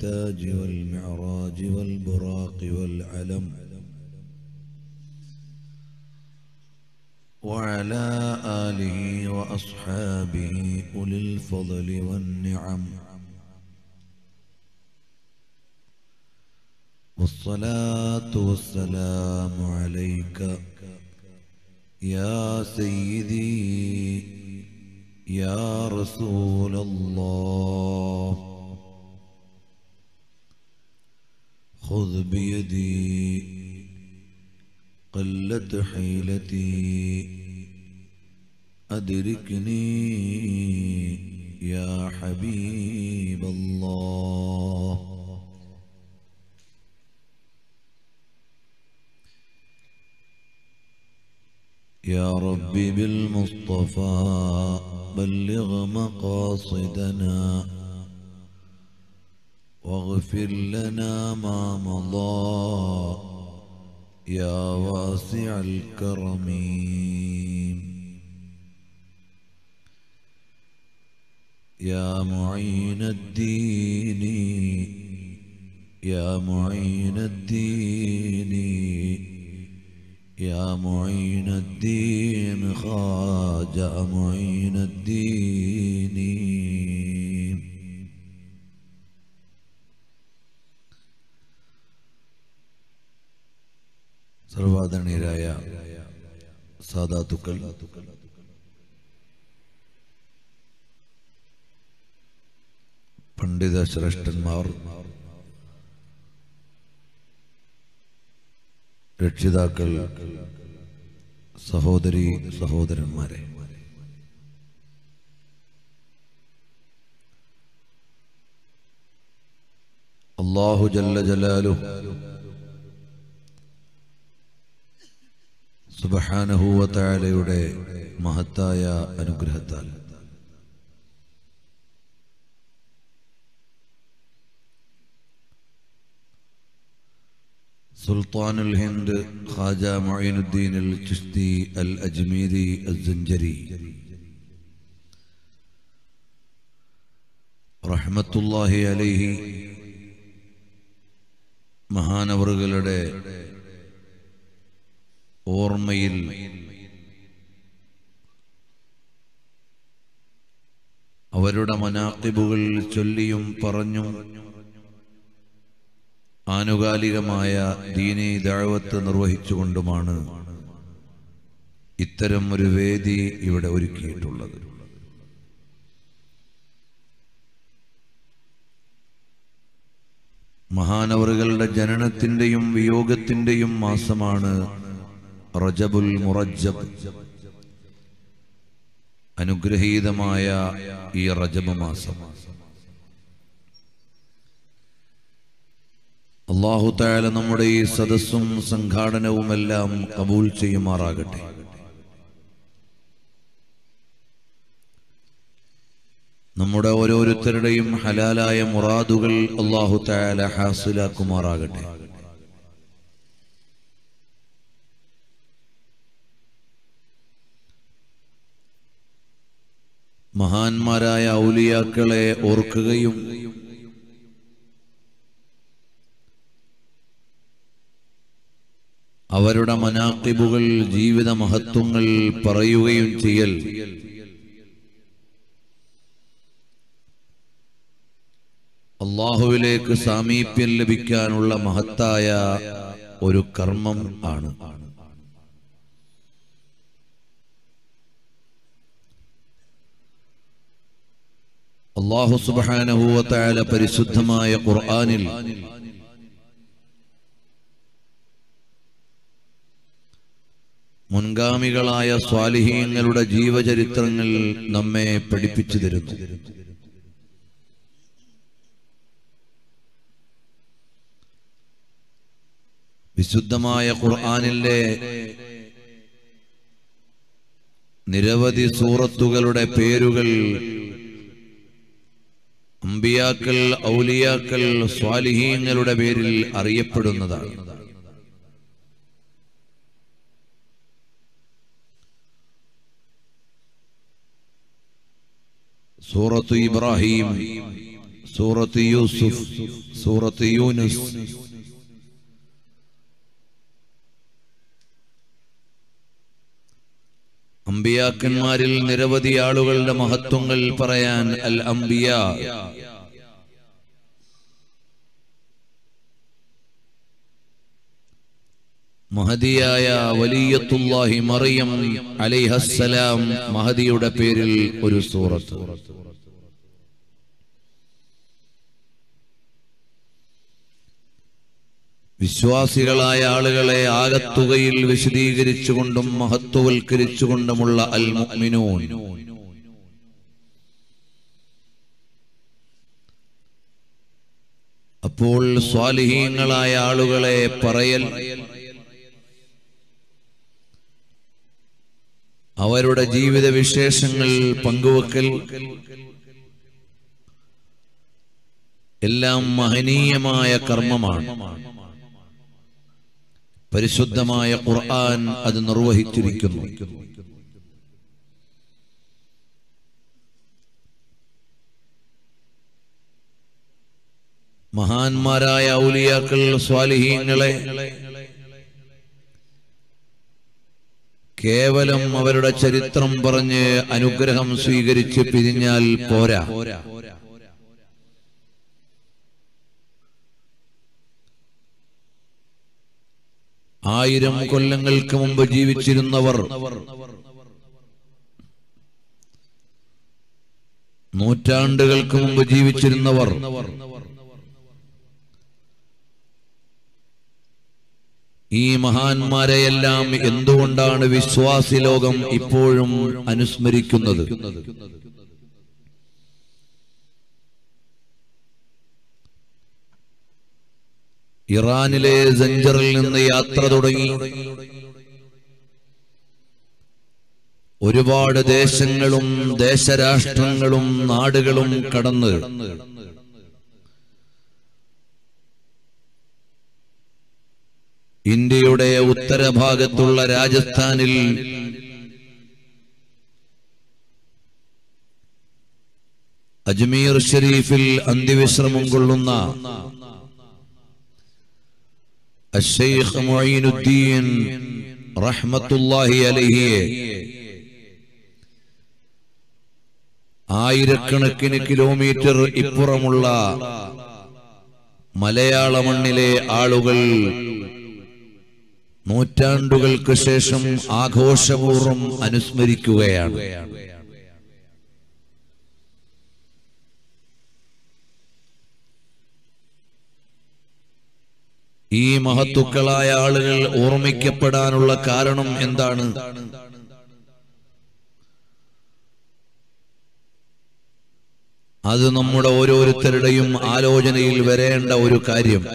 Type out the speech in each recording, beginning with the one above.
بالتاج والمعراج والبراق والعلم وعلى آله وأصحابه أولي الفضل والنعم والصلاة والسلام عليك يا سيدي يا رسول الله خذ بيدي قلت حيلتي أدركني يا حبيب الله يا ربي بالمصطفى بلغ مقاصدنا واغفر لنا ما مضى يا واسع الكرم يا معين الدين يا معين الدين يا معين الدين خاجة معين الدين സർവാദരണീയരായ സാധാതുക്കൾ പണ്ഡിത ശ്രേഷ്ഠന്മാർ രക്ഷിതാക്കൾ സഹോദരി സഹോദരന്മാരെ അള്ളാഹു ജല്ല ജലാലു സുബഹാനഹൂവത്തായാലയുടെ മഹത്തായ അനുഗ്രഹത്താൽ سلطان الهند خواجہ معین الدین الچشتی الأجميري الزنجري റഹ്മത്തുല്ലാഹി അലൈഹി മഹാനവറുകളുടെ ഓർമ്മയിൽ അവരുടെ മനാക്കിബുകൾ ചൊല്ലിയും പറഞ്ഞും ആനുകാലികമായ ദീനി ദാഴ്വത്ത് നിർവഹിച്ചുകൊണ്ടുമാണ് ഇത്തരം ഒരു വേദി ഇവിടെ ഒരുക്കിയിട്ടുള്ളത് മഹാനവറുകളുടെ ജനനത്തിന്റെയും വിയോഗത്തിന്റെയും മാസമാണ് റജബുൽ മുറജബ് അനുഗ്രഹീതമായ ഈ റജബ് മാസം അള്ളാഹു തായാല നമ്മുടെ ഈ സദസ്സും സംഘാടനവുമെല്ലാം കബൂൽ ചെയ്യുമാറാകട്ടെ നമ്മുടെ ഓരോരുത്തരുടെയും ഹലാലായ മുറാദുകൾ അള്ളാഹു തായാല ഹാസിലാക്കുമാറാകട്ടെ മഹാന്മാരായ ഔലിയാക്കളെ ഓർക്കുകയും അവരുടെ മനാക്കിബുകൾ ജീവിത മഹത്വങ്ങൾ പറയുകയും ചെയ്യൽ അള്ളാഹുവിലേക്ക് സാമീപ്യം ലഭിക്കാനുള്ള മഹത്തായ ഒരു കർമ്മം ആണ് അള്ളാഹു സുബാനഹുവത്തായ പരിശുദ്ധമായ ഖുർആാനിൽ മുൻഗാമികളായ സ്വാലിഹീങ്ങളുടെ ജീവചരിത്രങ്ങൾ നമ്മെ പഠിപ്പിച്ചു തരുന്നു വിശുദ്ധമായ ഖുർആാനിലെ നിരവധി സൂറത്തുകളുടെ പേരുകൾ അമ്പിയാക്കൾ ഔലിയാക്കൾ സ്വാലിഹീങ്ങളുടെ പേരിൽ അറിയപ്പെടുന്നതാണ് സൂറത്തു ഇബ്രാഹിം സൂറത്ത് യൂസുഫ് സൂറത്ത് യൂനുസ് അമ്പിയാക്കന്മാരിൽ നിരവധി ആളുകളുടെ മഹത്വങ്ങൾ പറയാൻ അൽ അംബിയ മഹദിയായ വലിയത്തുല്ലാഹി മറിയം അലൈഹസ്സലാം മഹദിയുടെ പേരിൽ ഒരു സൂറത്ത് വിശ്വാസികളായ ആളുകളെ ആകത്തുകയിൽ വിശദീകരിച്ചുകൊണ്ടും മഹത്വവൽക്കരിച്ചുകൊണ്ടുമുള്ള അൽ മുഅ്മിനൂൻ അപ്പോൾ സ്വാലിഹീങ്ങളായ ആളുകളെ പറയൽ അവരുടെ ജീവിത വിശേഷങ്ങൾ പങ്കുവെക്കൽ എല്ലാം മഹനീയമായ കർമ്മമാണ് പരിശുദ്ധമായ ഖുർആൻ അത് നിർവഹിച്ചിരിക്കുന്നു മഹാന്മാരായ ഔലിയാക്കൾ സ്വാലിഹീങ്ങളെ കേവലം അവരുടെ ചരിത്രം പറഞ്ഞ് അനുഗ്രഹം സ്വീകരിച്ച് പിരിഞ്ഞാൽ പോരാ ആയിരം കൊല്ലങ്ങൾക്ക് മുമ്പ് ജീവിച്ചിരുന്നവർ നൂറ്റാണ്ടുകൾക്ക് മുമ്പ് ജീവിച്ചിരുന്നവർ ഈ മഹാന്മാരെയെല്ലാം എന്തുകൊണ്ടാണ് വിശ്വാസി ലോകം ഇപ്പോഴും അനുസ്മരിക്കുന്നത് ഇറാനിലെ സഞ്ചറിൽ നിന്ന് യാത്ര തുടങ്ങി ഒരുപാട് ദേശങ്ങളും ദേശരാഷ്ട്രങ്ങളും നാടുകളും കടന്ന് ഇന്ത്യയുടെ ഉത്തരഭാഗത്തുള്ള രാജസ്ഥാനിൽ അജ്മീർ ഷരീഫിൽ അന്ത്യവിശ്രമം കൊള്ളുന്ന അഷെയ്ഖ് മൊയ്നുദ്ദീൻ റഹ്മത്തുല്ലാഹി അലഹിയെ ആയിരക്കണക്കിന് കിലോമീറ്റർ ഇപ്പുറമുള്ള മലയാള മണ്ണിലെ ആളുകൾ നൂറ്റാണ്ടുകൾക്ക് ശേഷം ആഘോഷപൂർവ്വം അനുസ്മരിക്കുകയാണ് ഈ മഹത്തുക്കളായ ആളുകൾ ഓർമ്മിക്കപ്പെടാനുള്ള കാരണം എന്താണ് അത് നമ്മുടെ ഓരോരുത്തരുടെയും ആലോചനയിൽ വരേണ്ട ഒരു കാര്യം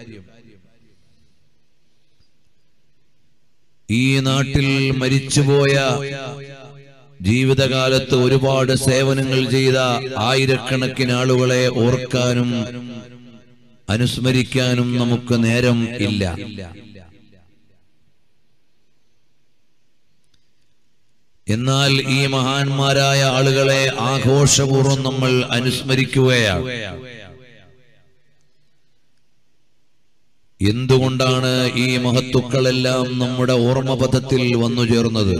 ഈ നാട്ടിൽ മരിച്ചുപോയ ജീവിതകാലത്ത് ഒരുപാട് സേവനങ്ങൾ ചെയ്ത ആയിരക്കണക്കിന് ആളുകളെ ഓർക്കാനും അനുസ്മരിക്കാനും നമുക്ക് നേരം ഇല്ല എന്നാൽ ഈ മഹാന്മാരായ ആളുകളെ ആഘോഷപൂർവ്വം നമ്മൾ അനുസ്മരിക്കുകയാണ് എന്തുകൊണ്ടാണ് ഈ മഹത്തുക്കളെല്ലാം നമ്മുടെ ഓർമ്മപഥത്തിൽ വന്നു ചേർന്നത്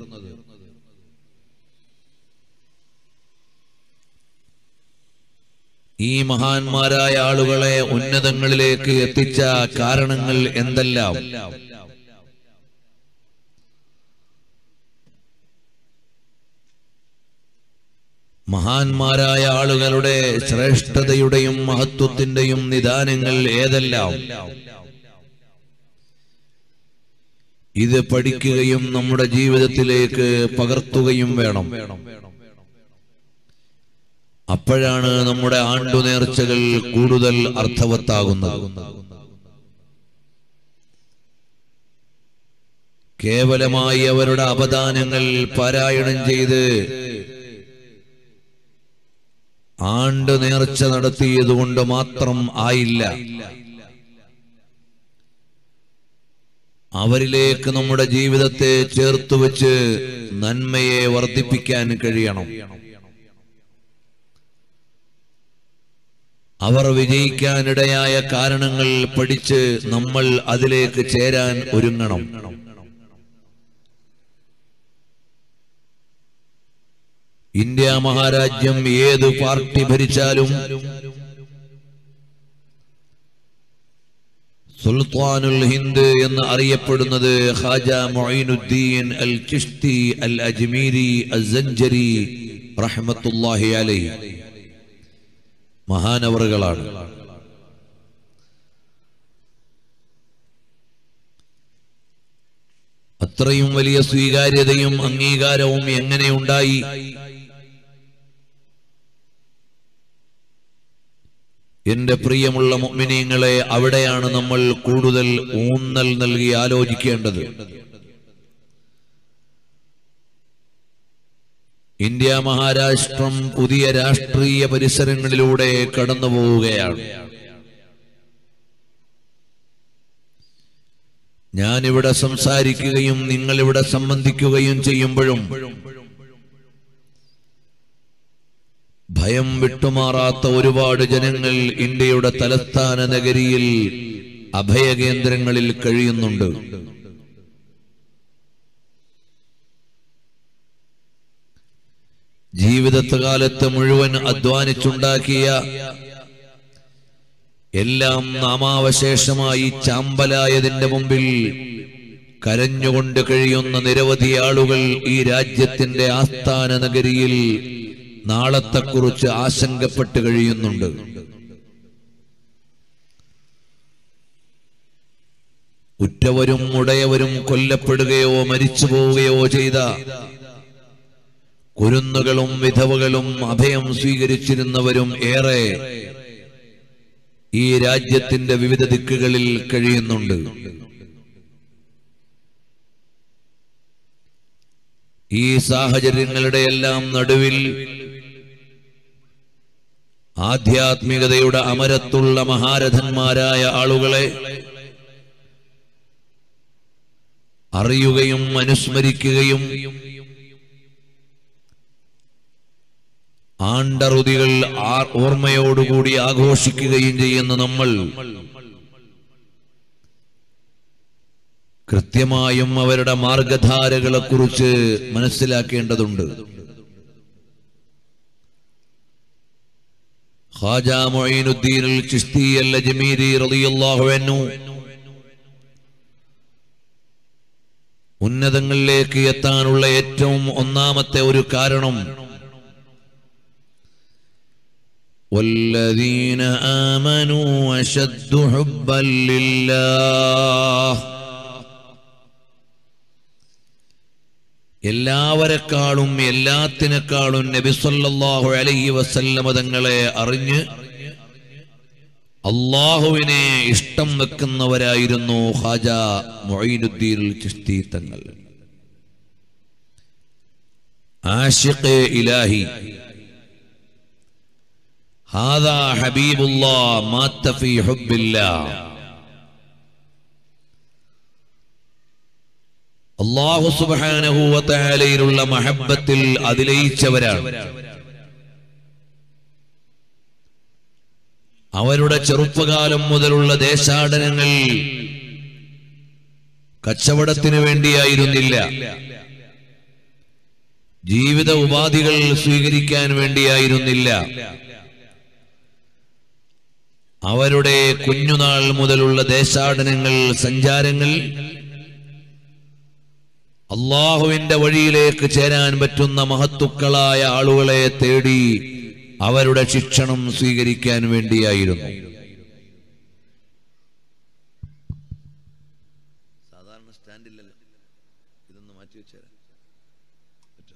ഈ മഹാന്മാരായ ആളുകളെ ഉന്നതങ്ങളിലേക്ക് എത്തിച്ച കാരണങ്ങൾ എന്തെല്ലാം മഹാന്മാരായ ആളുകളുടെ ശ്രേഷ്ഠതയുടെയും മഹത്വത്തിന്റെയും നിദാനങ്ങൾ ഏതെല്ലാം ഇത് പഠിക്കുകയും നമ്മുടെ ജീവിതത്തിലേക്ക് പകർത്തുകയും വേണം അപ്പോഴാണ് നമ്മുടെ ആണ്ടുനേർച്ചകൾ കൂടുതൽ അർത്ഥവത്താകുന്നത് കേവലമായി അവരുടെ അപദാനങ്ങൾ പാരായണം ചെയ്ത് ആണ്ട് നേർച്ച നടത്തിയതുകൊണ്ട് മാത്രം ആയില്ല അവരിലേക്ക് നമ്മുടെ ജീവിതത്തെ ചേർത്ത് വെച്ച് നന്മയെ വർദ്ധിപ്പിക്കാൻ കഴിയണം അവർ വിജയിക്കാനിടയായ കാരണങ്ങൾ പഠിച്ച് നമ്മൾ അതിലേക്ക് ചേരാൻ ഒരുങ്ങണം ഇന്ത്യ മഹാരാജ്യം ഏത് പാർട്ടി ഭരിച്ചാലും സുൽത്താനുൽ ഹിന്ദ് എന്ന് അറിയപ്പെടുന്നത് ഖാജ മൊയ്നുദ്ദീൻ അൽ ചിഷ്തി അൽ അജ്മീരി അസഞ്ചരി റഹ്മത്തുല്ലാഹി അലൈഹി മഹാനവറുകളാണ് അത്രയും വലിയ സ്വീകാര്യതയും അംഗീകാരവും എങ്ങനെയുണ്ടായി എന്റെ പ്രിയമുള്ള മുഅ്മിനീങ്ങളെ അവിടെയാണ് നമ്മൾ കൂടുതൽ ഊന്നൽ നൽകി ആലോചിക്കേണ്ടത് ഇന്ത്യ മഹാരാഷ്ട്രം പുതിയ രാഷ്ട്രീയ പരിസരങ്ങളിലൂടെ കടന്നു പോവുകയാണ് ഞാനിവിടെ സംസാരിക്കുകയും നിങ്ങളിവിടെ സംബന്ധിക്കുകയും ചെയ്യുമ്പോഴും ഭയം വിട്ടുമാറാത്ത ഒരുപാട് ജനങ്ങൾ ഇന്ത്യയുടെ തലസ്ഥാന നഗരിയിൽ അഭയകേന്ദ്രങ്ങളിൽ കഴിയുന്നുണ്ട് ജീവിതകാലത്ത് മുഴുവൻ അധ്വാനിച്ചുണ്ടാക്കിയ എല്ലാം നാമാവശേഷമായി ചാമ്പലായതിന്റെ മുമ്പിൽ കരഞ്ഞുകൊണ്ട് കഴിയുന്ന നിരവധി ആളുകൾ ഈ രാജ്യത്തിന്റെ ആസ്ഥാന നഗരിയിൽ നാളത്തെക്കുറിച്ച് ആശങ്കപ്പെട്ട് കഴിയുന്നുണ്ട് ഉറ്റവരും ഉടയവരും കൊല്ലപ്പെടുകയോ മരിച്ചു പോവുകയോ ചെയ്ത കുരുന്നുകളും വിധവകളും അഭയം സ്വീകരിച്ചിരുന്നവരും ഏറെ ഈ രാജ്യത്തിന്റെ വിവിധ ദിക്കുകളിൽ കഴിയുന്നുണ്ട് ഈ സാഹചര്യങ്ങളുടെ എല്ലാം നടുവിൽ ആധ്യാത്മികതയുടെ അമരത്തുള്ള മഹാരഥന്മാരായ ആളുകളെ അറിയുകയും അനുസ്മരിക്കുകയും ആണ്ടറുതികൾ ആ- ഓർമ്മയോടുകൂടി ആഘോഷിക്കുകയും ചെയ്യുന്ന നമ്മൾ കൃത്യമായും അവരുടെ മാർഗധാരകളെ കുറിച്ച് മനസ്സിലാക്കേണ്ടതുണ്ട് ഖാജ മൊയ്നുദ്ദീൻ അൽ ചിസ്തി അൽ അജ്മീരി റളിയല്ലാഹു അൻഹു ഉന്നതങ്ങളിലേക്ക് എത്താനുള്ള ഏറ്റവും ഒന്നാമത്തെ ഒരു കാരണം والذين آمنوا أشد حبا لله എല്ലാവരെക്കാളും എല്ലാത്തിനേക്കാളും നബി സല്ലല്ലാഹു അലൈഹി വസല്ലമ തങ്ങളെ അറിഞ്ഞ് അള്ളാഹുവിനെ ഇഷ്ടം വെക്കുന്നവരായിരുന്നു ഖാജ മൊയ്നുദ്ദീൻ ചിസ്തി തങ്ങൾ ആഷിഖ് ഇലാഹി ഹാദാ ഹബീബുല്ലാ മാത്ത ഫീ ഹുബ്ബില്ലാ അള്ളാഹു സുബ്ഹാനഹു വ തആലയിലുള്ള മഹബ്ബത്തിൽ അതിലയിച്ചവരാണ് അവരുടെ ചെറുപ്പകാലം മുതലുള്ള ദേശാടനങ്ങൾ കച്ചവടത്തിനു വേണ്ടിയായിരുന്നില്ല ജീവിത ഉപാധികൾ സ്വീകരിക്കാൻ വേണ്ടിയായിരുന്നില്ല അവരുടെ കുഞ്ഞുനാൾ മുതലുള്ള ദേശാടനങ്ങൾ സഞ്ചാരങ്ങൾ അള്ളാഹുവിന്റെ വഴിയിലേക്ക് ചേരാൻ പറ്റുന്ന മഹത്തുക്കളായ ആളുകളെ തേടി അവരുടെ ശിക്ഷണം സ്വീകരിക്കാൻ വേണ്ടിയായിരുന്നു സാധാരണ സ്റ്റാൻഡില്ലല്ലോ ഇതൊന്ന് മാറ്റി വെച്ചേരാ പറ്റോ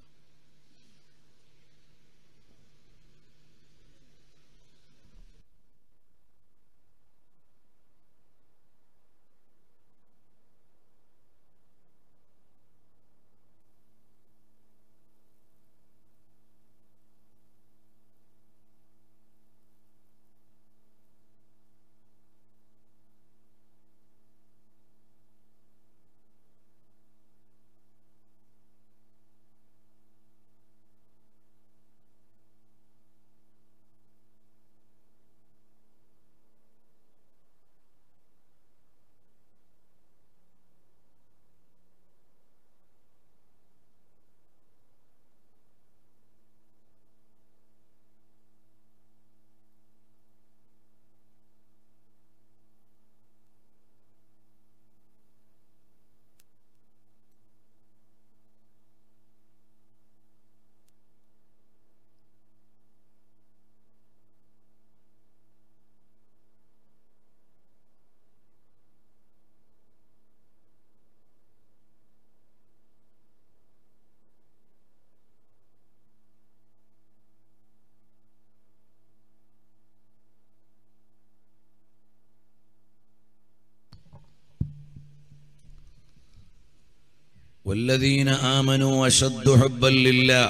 والذين آمنوا أشد حبا لله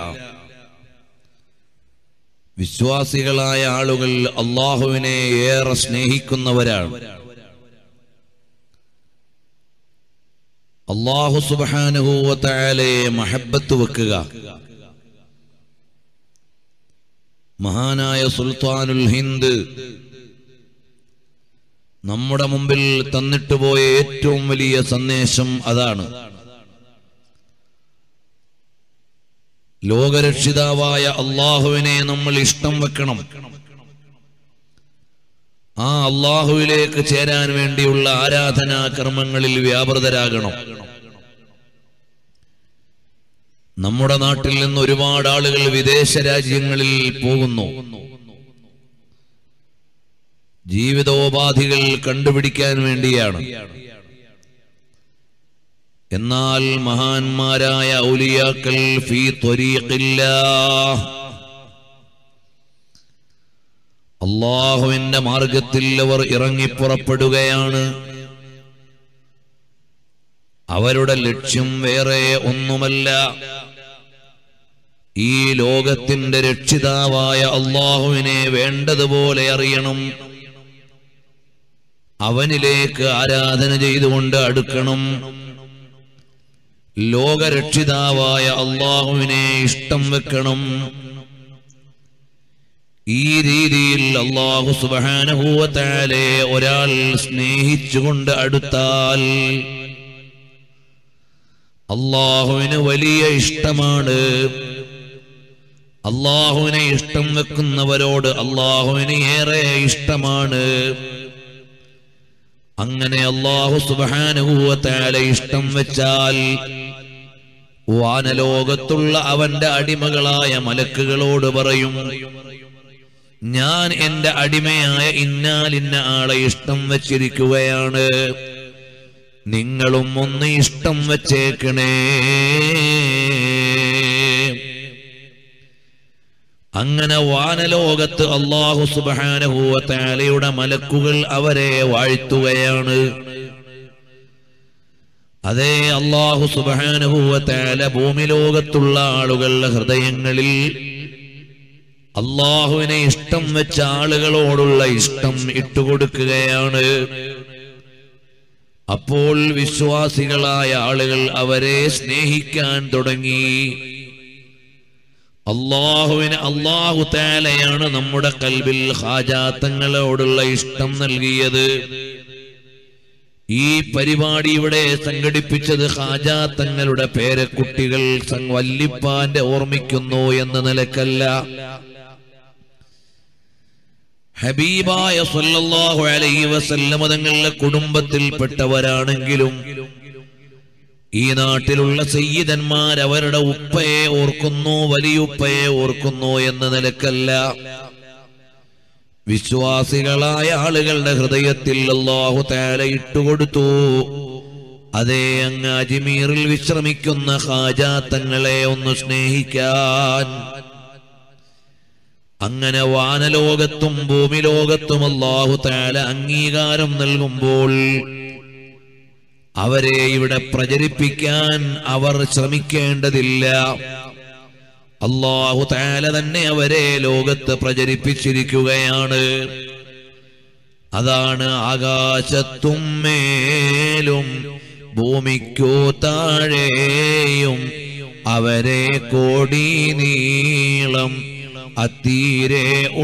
വിശ്വാസികളായ ആളുകൾ അള്ളാഹുവിനെ ഏറെ സ്നേഹിക്കുന്നവരാണ് അള്ളാഹു സുബാനുഭൂവത്തായാലെ മഹബത്ത് വെക്കുക മഹാനായ സുൽത്താനുൽ ഹിന്ദ് നമ്മുടെ മുമ്പിൽ തന്നിട്ട് പോയ ഏറ്റവും വലിയ സന്ദേശം അതാണ് ലോകരക്ഷിതാവായ അള്ളാഹുവിനെ നമ്മൾ ഇഷ്ടം വെക്കണം ആ അള്ളാഹുവിലേക്ക് ചേരാൻ വേണ്ടിയുള്ള ആരാധനാ കർമ്മങ്ങളിൽ വ്യാപൃതരാകണം നമ്മുടെ നാട്ടിൽ നിന്ന് ഒരുപാട് ആളുകൾ വിദേശ രാജ്യങ്ങളിൽ പോകുന്നു ജീവിതോപാധികൾ കണ്ടുപിടിക്കാൻ വേണ്ടിയാണ് എന്നാൽ മഹാന്മാരായ ഔലിയാക്കൾ ഫീ ത്വരീഖില്ല അള്ളാഹുവിന്റെ മാർഗത്തിൽ അവർ ഇറങ്ങിപ്പുറപ്പെടുകയാണ് അവരുടെ ലക്ഷ്യം വേറെ ഒന്നുമല്ല ഈ ലോകത്തിന്റെ രക്ഷിതാവായ അള്ളാഹുവിനെ വേണ്ടതുപോലെ അറിയണം അവനിലേക്ക് ആരാധന ചെയ്തുകൊണ്ട് അടുക്കണം ലോകരക്ഷിതാവായ അള്ളാഹുവിനെ ഇഷ്ടം വെക്കണം ഈ രീതിയിൽ അള്ളാഹു സുബാനഹൂവത്താലെ ഒരാൾ സ്നേഹിച്ചുകൊണ്ട് അടുത്താൽ അള്ളാഹുവിന് വലിയ ഇഷ്ടമാണ് അള്ളാഹുവിനെ ഇഷ്ടം വെക്കുന്നവരോട് അള്ളാഹുവിന് ഏറെ ഇഷ്ടമാണ് അങ്ങനെ അള്ളാഹു സുബാനുഭൂവത്താലെ ഇഷ്ടം വെച്ചാൽ വാനലോകത്തുള്ള അവന്റെ അടിമകളായ മലക്കുകളോട് പറയും ഞാൻ എന്റെ അടിമയായ ഇന്നാലിന്ന ആളെ ഇഷ്ടം വച്ചിരിക്കുകയാണ് നിങ്ങളും ഒന്ന് ഇഷ്ടം വച്ചേക്കണേ അങ്ങനെ വാനലോകത്ത് അള്ളാഹു സുബാനഹൂവത്താലയുടെ മലക്കുകൾ അവരെ വാഴ്ത്തുകയാണ് അതേ അള്ളാഹു സുബാനഹൂവത്താല ഭൂമി ലോകത്തുള്ള ആളുകളുടെ ഹൃദയങ്ങളിൽ അള്ളാഹുവിനെ ഇഷ്ടം വെച്ച ആളുകളോടുള്ള ഇഷ്ടം ഇട്ടുകൊടുക്കുകയാണ് അപ്പോൾ വിശ്വാസികളായ ആളുകൾ അവരെ സ്നേഹിക്കാൻ തുടങ്ങി അള്ളാഹുവിന് അള്ളാഹു താലയാണ് നമ്മുടെ കൽബിൽ ഹാജാത്തങ്ങളോടുള്ള ഇഷ്ടം നൽകിയത് ഈ പരിപാടി ഇവിടെ സംഘടിപ്പിച്ചത് ഹാജാത്തങ്ങളുടെ പേരക്കുട്ടികൾ സം- വല്ലിപ്പാന്റെ ഓർമ്മിക്കുന്നു എന്ന നിലക്കല്ല ഹബീബായ സല്ലല്ലാഹു അലൈഹി വസല്ലമ തങ്ങളുടെ കുടുംബത്തിൽപ്പെട്ടവരാണെങ്കിലും ഈ നാട്ടിലുള്ള സയ്യിദന്മാർ അവരുടെ ഉപ്പയെ ഓർക്കുന്നു വലിയുപ്പയെ ഓർക്കുന്നു എന്ന നിലക്കല്ല വിശ്വാസികളായ ആളുകളുടെ ഹൃദയത്തിൽ അള്ളാഹു താല ഇട്ടുകൊടുത്തു അതേ അങ്ങ് അജ്മീറിൽ വിശ്രമിക്കുന്ന ഹാജാത്തങ്ങളെ ഒന്ന് സ്നേഹിക്കാൻ അങ്ങനെ വാനലോകത്തും ഭൂമി ലോകത്തും അള്ളാഹു താല അംഗീകാരം നൽകുമ്പോൾ അവരെ ഇവിടെ പ്രചരിപ്പിക്കാൻ അവർ ശ്രമിക്കേണ്ടതില്ല അള്ളാഹു താല തന്നെ അവരെ ലോകത്ത് പ്രചരിപ്പിച്ചിരിക്കുകയാണ് അതാണ് ആകാശത്തും മേലും ഭൂമിക്കു താഴെയും അവരെ കോടി നീളം അത്തീരെ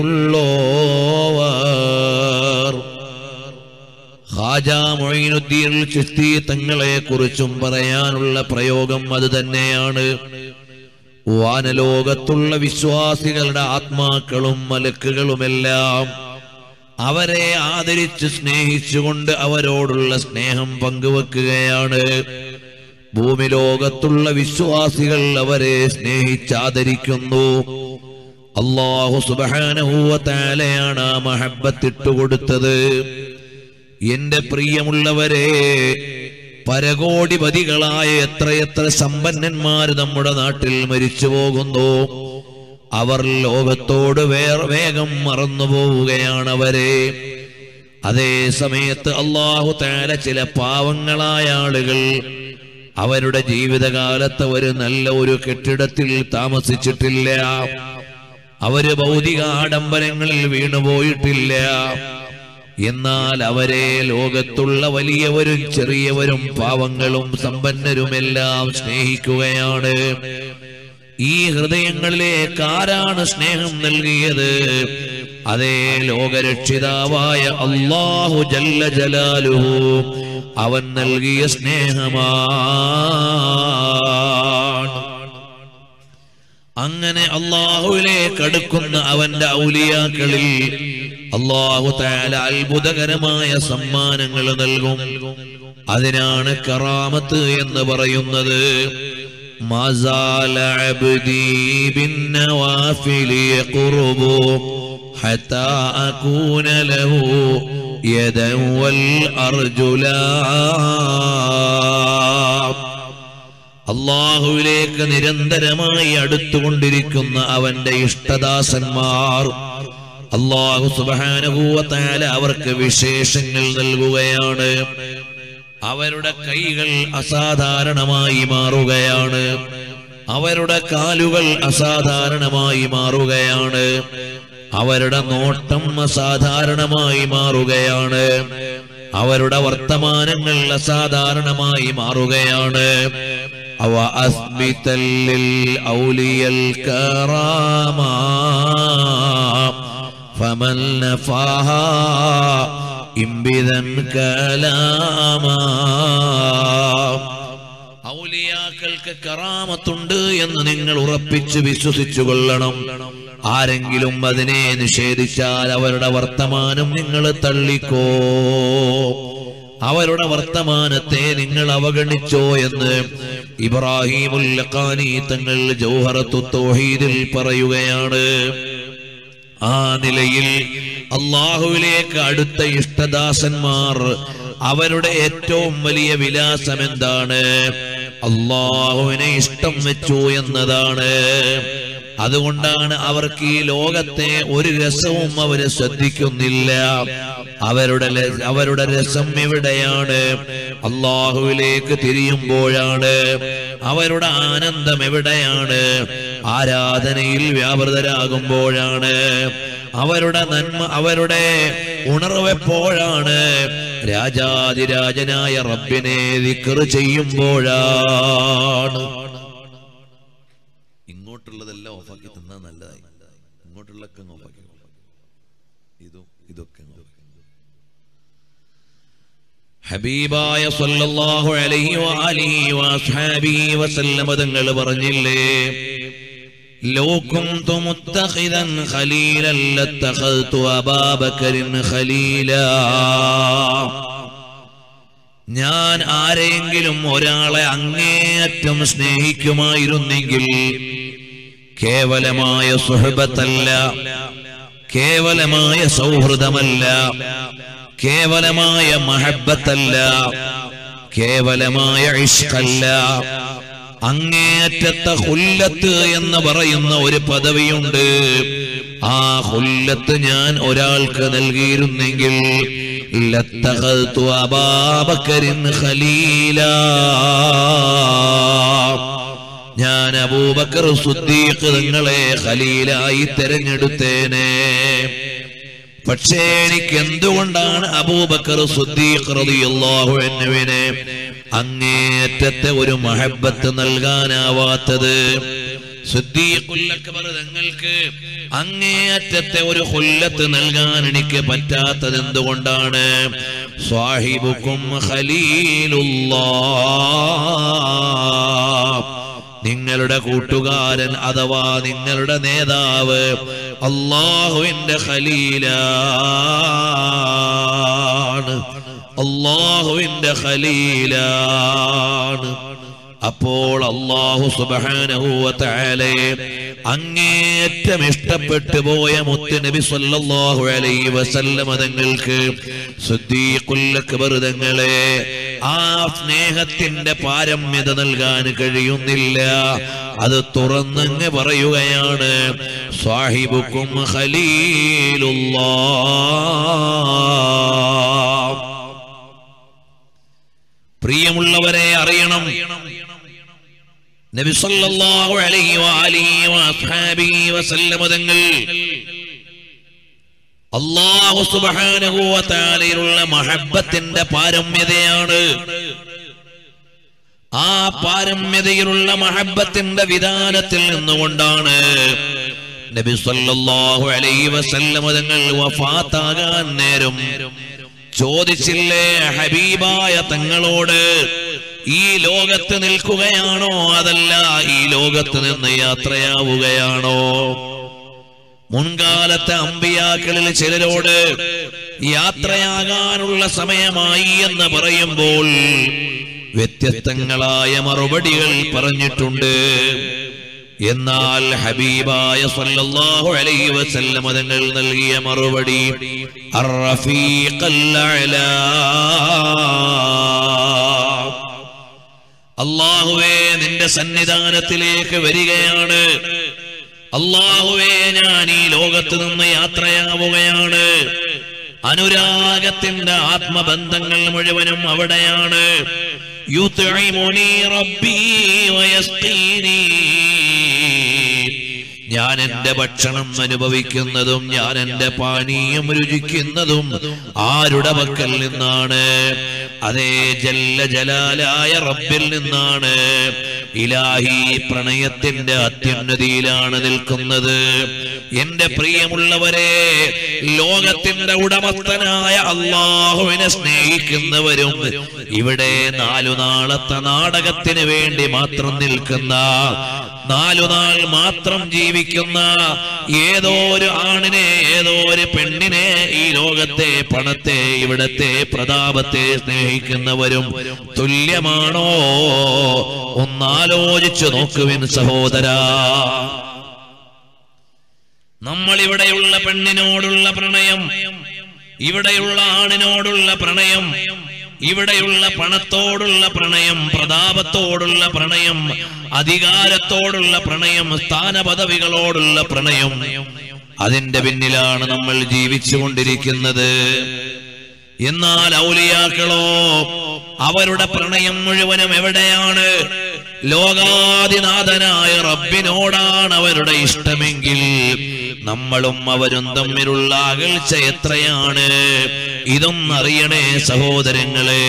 ഉള്ളോവർ ഖാജ മൊയ്നുദ്ദീൻ ചിസ്തി തങ്ങളെ കുറിച്ചും പറയാനുള്ള പ്രയോഗം അത് തന്നെയാണ് വാനലോകത്തുള്ള വിശ്വാസികളുടെ ആത്മാക്കളും മലക്കുകളുമെല്ലാം അവരെ ആദരിച്ച് സ്നേഹിച്ചുകൊണ്ട് അവരോടുള്ള സ്നേഹം പങ്കുവെക്കുകയാണ് ഭൂമി ലോകത്തുള്ള വിശ്വാസികൾ അവരെ സ്നേഹിച്ചാദരിക്കുന്നു അള്ളാഹു സുബാനഹൂവത്താലയാണ് ആ മഹബത്തിട്ടുകൊടുത്തത് എന്റെ പ്രിയമുള്ളവരെ പരകോടിപതികളായ എത്രയെത്ര സമ്പന്നന്മാർ നമ്മുടെ നാട്ടിൽ മരിച്ചു പോകുന്നു അവർ ലോകത്തോട് വേറെ വേഗം മറന്നു പോവുകയാണ് അവരെ അതേ സമയത്ത് അള്ളാഹു താല ചില പാവങ്ങളായ ആളുകൾ അവരുടെ ജീവിതകാലത്ത് ഒരു നല്ല ഒരു കെട്ടിടത്തിൽ താമസിച്ചിട്ടില്ല അവര് ഭൗതിക ആഡംബരങ്ങളിൽ വീണുപോയിട്ടില്ല എന്നാൽ അവരെ ലോകത്തുള്ള വലിയവരും ചെറിയവരും പാവങ്ങളും സമ്പന്നരുമെല്ലാം സ്നേഹിക്കുകയാണ് ഈ ഹൃദയങ്ങളിലേക്ക് ആരാണ് സ്നേഹം നൽകിയത് അതേ ലോകരക്ഷിതാവായ അള്ളാഹു ജല്ല ജലാലുഹു അവൻ നൽകിയ സ്നേഹമാണ് അങ്ങനെ അള്ളാഹുവിലേക്ക് അടുക്കുന്ന അവന്റെ ഔലിയാക്കളിൽ അള്ളാഹു താല അത്ഭുതകരമായ സമ്മാനങ്ങൾ നൽകും അതിനാണ് കറാമത്ത് എന്ന് പറയുന്നത് ما زال عبدي بالنوافل يقرب حتى أكون له يدا والأرجلا അള്ളാഹുവിലേക്ക് നിരന്തരമായി അടുത്തുകൊണ്ടിരിക്കുന്ന അവന്റെ ഇഷ്ടദാസന്മാർ അള്ളാഹു സുബാനുഭൂവത്താല അവർക്ക് വിശേഷങ്ങൾ നൽകുകയാണ് അവരുടെ കൈകൾ അസാധാരണമായി മാറുകയാണ് അവരുടെ കാലുകൾ അസാധാരണമായി മാറുകയാണ് അവരുടെ നോട്ടം അസാധാരണമായി മാറുകയാണ് അവരുടെ വർത്തമാനങ്ങൾ അസാധാരണമായി മാറുകയാണ് അവ അസ്മിതല്ലിൽ ഔലിയൽ കറാമ ഫമൽ നഫാഹ ഇംബിതൻ കലാമാ ഔലിയാക്കൾക്ക് കറാമത്തുണ്ട് എന്ന് നിങ്ങൾ ഉറപ്പിച്ച് വിശ്വസിച്ചു കൊള്ളണം ആരെങ്കിലും അതിനെ നിഷേധിച്ചാൽ അവരുടെ വർത്തമാനം നിങ്ങൾ തള്ളിക്കോ അവരുടെ വർത്തമാനത്തെ നിങ്ങൾ അവഗണിച്ചോ എന്ന് ഇബ്രാഹിമുൽ ലഖാനി തങ്ങൾ ജൗഹറത്തു തൗഹീദിൽ പറയുകയാണ് ആ നിലയിൽ അള്ളാഹുവിലേക്ക് അടുത്ത ഇഷ്ടദാസന്മാർ അവരുടെ ഏറ്റവും വലിയ വിലാസം എന്താണ് അള്ളാഹുവിനെ ഇഷ്ടം വെച്ചു എന്നതാണ് അതുകൊണ്ടാണ് അവർക്ക് ഈ ലോകത്തെ ഒരു രസവും അവര് ശ്രദ്ധിക്കുന്നില്ല അവരുടെ ല- അവരുടെ രസം എവിടെയാണ് അള്ളാഹുവിലേക്ക് തിരിയുമ്പോഴാണ് അവരുടെ ആനന്ദം എവിടെയാണ് ആരാധനയിൽ വ്യാപൃതരാകുമ്പോഴാണ് അവരുടെ നന്മ അവരുടെ ഉണർവെപ്പോഴാണ് രാജാതിരാജനായ റബ്ബിനെ ദിക്ർ ചെയ്യുമ്പോഴാണ് ഇങ്ങോട്ടുള്ളതെല്ലാം ഓഫാക്കി തന്നാൽ നല്ലതായി ഇങ്ങോട്ടുള്ളൊക്കെ അങ്ങ് ഓഫാക്കി ഇതും ഇതൊക്കെ അങ്ങ് ഓഫാക്കി. ഹബീബായ സല്ലല്ലാഹു അലൈഹി വആലിഹി വഅസ്ഹാബിഹി വസല്ലമ തങ്ങൾ പറഞ്ഞില്ലേ ലോ കുന്തു മുത്തഖിദൻ ഖലീലൻ ലത്തഖൽതു അബാബക്കറിൻ ഖലീലാ ഞാൻ ആരെങ്കിലും ഒരാളെ അങ്ങേയറ്റം സ്നേഹിക്കുമായിരുന്നെങ്കിൽ കേവലമായ സുഹൃബത്തല്ല കേവലമായ സൗഹൃദമല്ല കേവലമായ മഹബത്തല്ല കേവലമായ ഇഷ്കല്ല അങ്ങേയറ്റത്തെ ഹുല്ലത്ത് എന്ന് പറയുന്ന ഒരു പദവിയുണ്ട് ആ ഹുല്ലത്ത് ഞാൻ ഒരാൾക്ക് നൽകിയിരുന്നെങ്കിൽ ലത്തഖൽതു അബാബക്കരിൻ ഖലീലാ ഞാൻ അബൂബക്കർ സുദ്ദീഖ് നിങ്ങളെ ഖലീലായി തെരഞ്ഞെടുത്തേനെ പക്ഷേ എനിക്ക് എന്തുകൊണ്ടാണ് അബൂബക്കർ സുദ്ദീഖ് റളിയല്ലാഹു അൻഹുവിനെ അങ്ങേയറ്റത്തെ ഒരു മഹബത്ത് നൽകാനാവാത്തത് സുദ്ദീഖുൽ അക്ബർ തങ്ങൾക്ക് അങ്ങേയറ്റത്തെ ഒരു കൊല്ലത്ത് നൽകാൻ എനിക്ക് പറ്റാത്തത് എന്തുകൊണ്ടാണ് സ്വാഹിബുക്കും ഖലീലുല്ലാ നിങ്ങളുടെ കൂട്ടുകാരൻ അഥവാ നിങ്ങളുടെ നേതാവ് അള്ളാഹുവിന്റെ ഖലീലാണ് അള്ളാഹുവിന്റെ ഖലീലാണ് അപ്പോൾ അള്ളാഹു സുബാനഹുവലെ അങ്ങേയറ്റം ഇഷ്ടപ്പെട്ടു പോയ മുത്ത് നബി സല്ലല്ലാഹു അലൈഹി വസല്ലമ തങ്ങൾക്ക് സുദ്ദീഖുൽ അക്ബർ തങ്ങളെ ആ സ്നേഹത്തിന്റെ പാരമ്യത നൽകാൻ കഴിയുന്നില്ല അത് തുറന്നങ്ങ് പറയുകയാണ് സാഹിബുക്കും ഖലീലുല്ലാ പ്രിയമുള്ളവരെ അറിയണം നബി സല്ലല്ലാഹു അലൈഹി വആലിഹി വഅസ്ഹാബിഹി വസല്ലമ തങ്ങൾ അല്ലാഹു സുബ്ഹാനഹു വ തആലയിലുള്ള മഹബ്ബത്തിന്റെ പാരമ്യതയാണ് ആ പാരമ്യതയിലുള്ള മഹബ്ബത്തിന്റെ വിധാനത്തിൽ നിന്നുകൊണ്ടാണ് നബി സല്ലല്ലാഹു അലൈഹി വസല്ലമ തങ്ങൾ വഫാത്താകാൻ നേരം ചോദിച്ചില്ലേ ഹബീബായ തങ്ങളോട് ഈ ലോകത്ത് നിൽക്കുകയാണോ അതല്ല ഈ ലോകത്ത് നിന്ന് യാത്രയാവുകയാണോ മുൻകാലത്തെ അമ്പിയാക്കളിൽ ചിലരോട് യാത്രയാകാനുള്ള സമയമായി എന്ന് പറയുമ്പോൾ വ്യത്യസ്തങ്ങളായ മറുപടികൾ പറഞ്ഞിട്ടുണ്ട് എന്നാൽ ഹബീബായ സല്ലല്ലാഹു അലൈഹി വസല്ലം തങ്ങൾ നൽകിയ മറുപടി അർറഫീഖൽ അഅ്ലാ അള്ളാഹുവേ നിന്റെ സന്നിധാനത്തിലേക്ക് വരികയാണ് അള്ളാഹുവേ ഞാൻ ഈ ലോകത്ത് നിന്ന് യാത്രയാവുകയാണ് അനുരാഗത്തിന്റെ ആത്മബന്ധങ്ങൾ മുഴുവനും അവിടെയാണ് യുത്ഇമുനി റബ്ബി വയസ്ഖീനി ഞാൻ എന്റെ ഭക്ഷണം അനുഭവിക്കുന്നതും ഞാൻ എന്റെ പാനീയം രുചിക്കുന്നതും ആരുടെ പക്കൽ നിന്നാണ് അതേ ജല്ല ജലാലായ റബ്ബിൽ നിന്നാണ് ഇലാഹി പ്രണയത്തിന്റെ അത്യുന്നതിയിലാണ് നിൽക്കുന്നത് എന്റെ പ്രിയമുള്ളവരെ ലോകത്തിന്റെ ഉടമസ്ഥനായ അള്ളാഹുവിനെ സ്നേഹിക്കുന്നവരും ഇവിടെ നാലു നാളത്തെ നാടകത്തിന് വേണ്ടി മാത്രം നിൽക്കുന്ന നാലു നാൾ മാത്രം ജീവിക്കുന്ന ഏതോ ഒരു ആണിനെ ഏതോ ഒരു പെണ്ണിനെ ഈ ലോകത്തെ പണത്തെ ഇവിടത്തെ പ്രതാപത്തെ സ്നേഹിക്കുന്നവരും തുല്യമാണോ ഒന്നാലോചിച്ചു നോക്കുവിൻ സഹോദരാ നമ്മൾ ഇവിടെയുള്ള പെണ്ണിനോടുള്ള പ്രണയം ഇവിടെയുള്ള ആണിനോടുള്ള പ്രണയം ഇവിടെയുള്ള പണത്തോടുള്ള പ്രണയം പ്രതാപത്തോടുള്ള പ്രണയം അധികാരത്തോടുള്ള പ്രണയം സ്ഥാനപദവികളോടുള്ള പ്രണയം അതിന്റെ പിന്നിലാണ് നമ്മൾ ജീവിച്ചുകൊണ്ടിരിക്കുന്നത് എന്നാൽ ഔലിയാക്കളോ അവരുടെ പ്രണയം മുഴുവനും എവിടെയാണ് ലോകാതിനാഥനായ റബ്ബിനോടാണ് അവരുടെ ഇഷ്ടമെങ്കിൽ നമ്മളും അവരും തമ്മിലുള്ള അകൽച്ച എത്രയാണ് ഇതൊന്നറിയണേ സഹോദരങ്ങളെ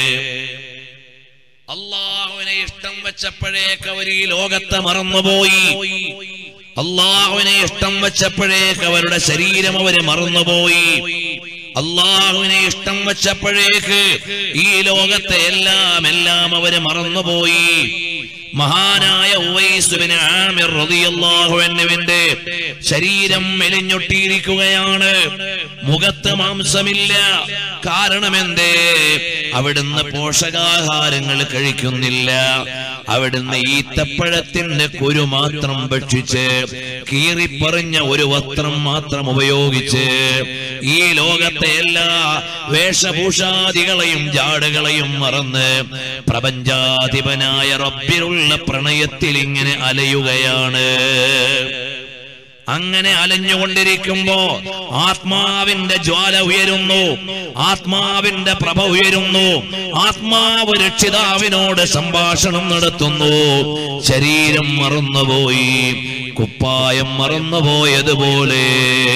അള്ളാഹുവിനെ ഇഷ്ടം വെച്ചപ്പോഴേക്ക് അവർ ഈ ലോകത്തെ മറന്നുപോയി അള്ളാഹുവിനെ ഇഷ്ടം വെച്ചപ്പോഴേക്ക് അവരുടെ ശരീരം അവര് മറന്നുപോയി അള്ളാഹുവിനെ ഇഷ്ടം വെച്ചപ്പോഴേക്ക് ഈ ലോകത്തെ എല്ലാം എല്ലാം അവര് മറന്നുപോയി മഹാനായ ഉവൈസുബിന് ആമിർ റളിയല്ലാഹു അൻഹുവിന്റെ ശരീരം മെലിഞ്ഞൊട്ടിയിരിക്കുകയാണ് മുഖത്ത് മാംസമില്ല കാരണം എന്തേ അവിടുന്ന് പോഷകാഹാരങ്ങൾ കഴിക്കുന്നില്ല അവിടുന്ന് ഈത്തപ്പഴത്തിന്റെ കുരു മാത്രം ഭക്ഷിച്ച് കീറിപ്പറിഞ്ഞ ഒരു വസ്ത്രം മാത്രം ഉപയോഗിച്ച് ഈ ലോകത്തെ എല്ലാ വേഷഭൂഷാദികളെയും ജാടുകളെയും മറന്ന് പ്രപഞ്ചാധിപനായ റബ്ബിലുള്ള പ്രണയത്തിൽ ഇങ്ങനെ അലയുകയാണ് അങ്ങനെ അലഞ്ഞുകൊണ്ടിരിക്കുമ്പോ ആത്മാവിന്റെ ജ്വാല ഉയരുന്നു ആത്മാവിന്റെ പ്രഭ ഉയരുന്നു ആത്മാവ് രക്ഷിതാവിനോട് സംഭാഷണം നടത്തുന്നു ശരീരം മറന്നുപോയി കുപ്പായം മറന്നുപോയതുപോലെ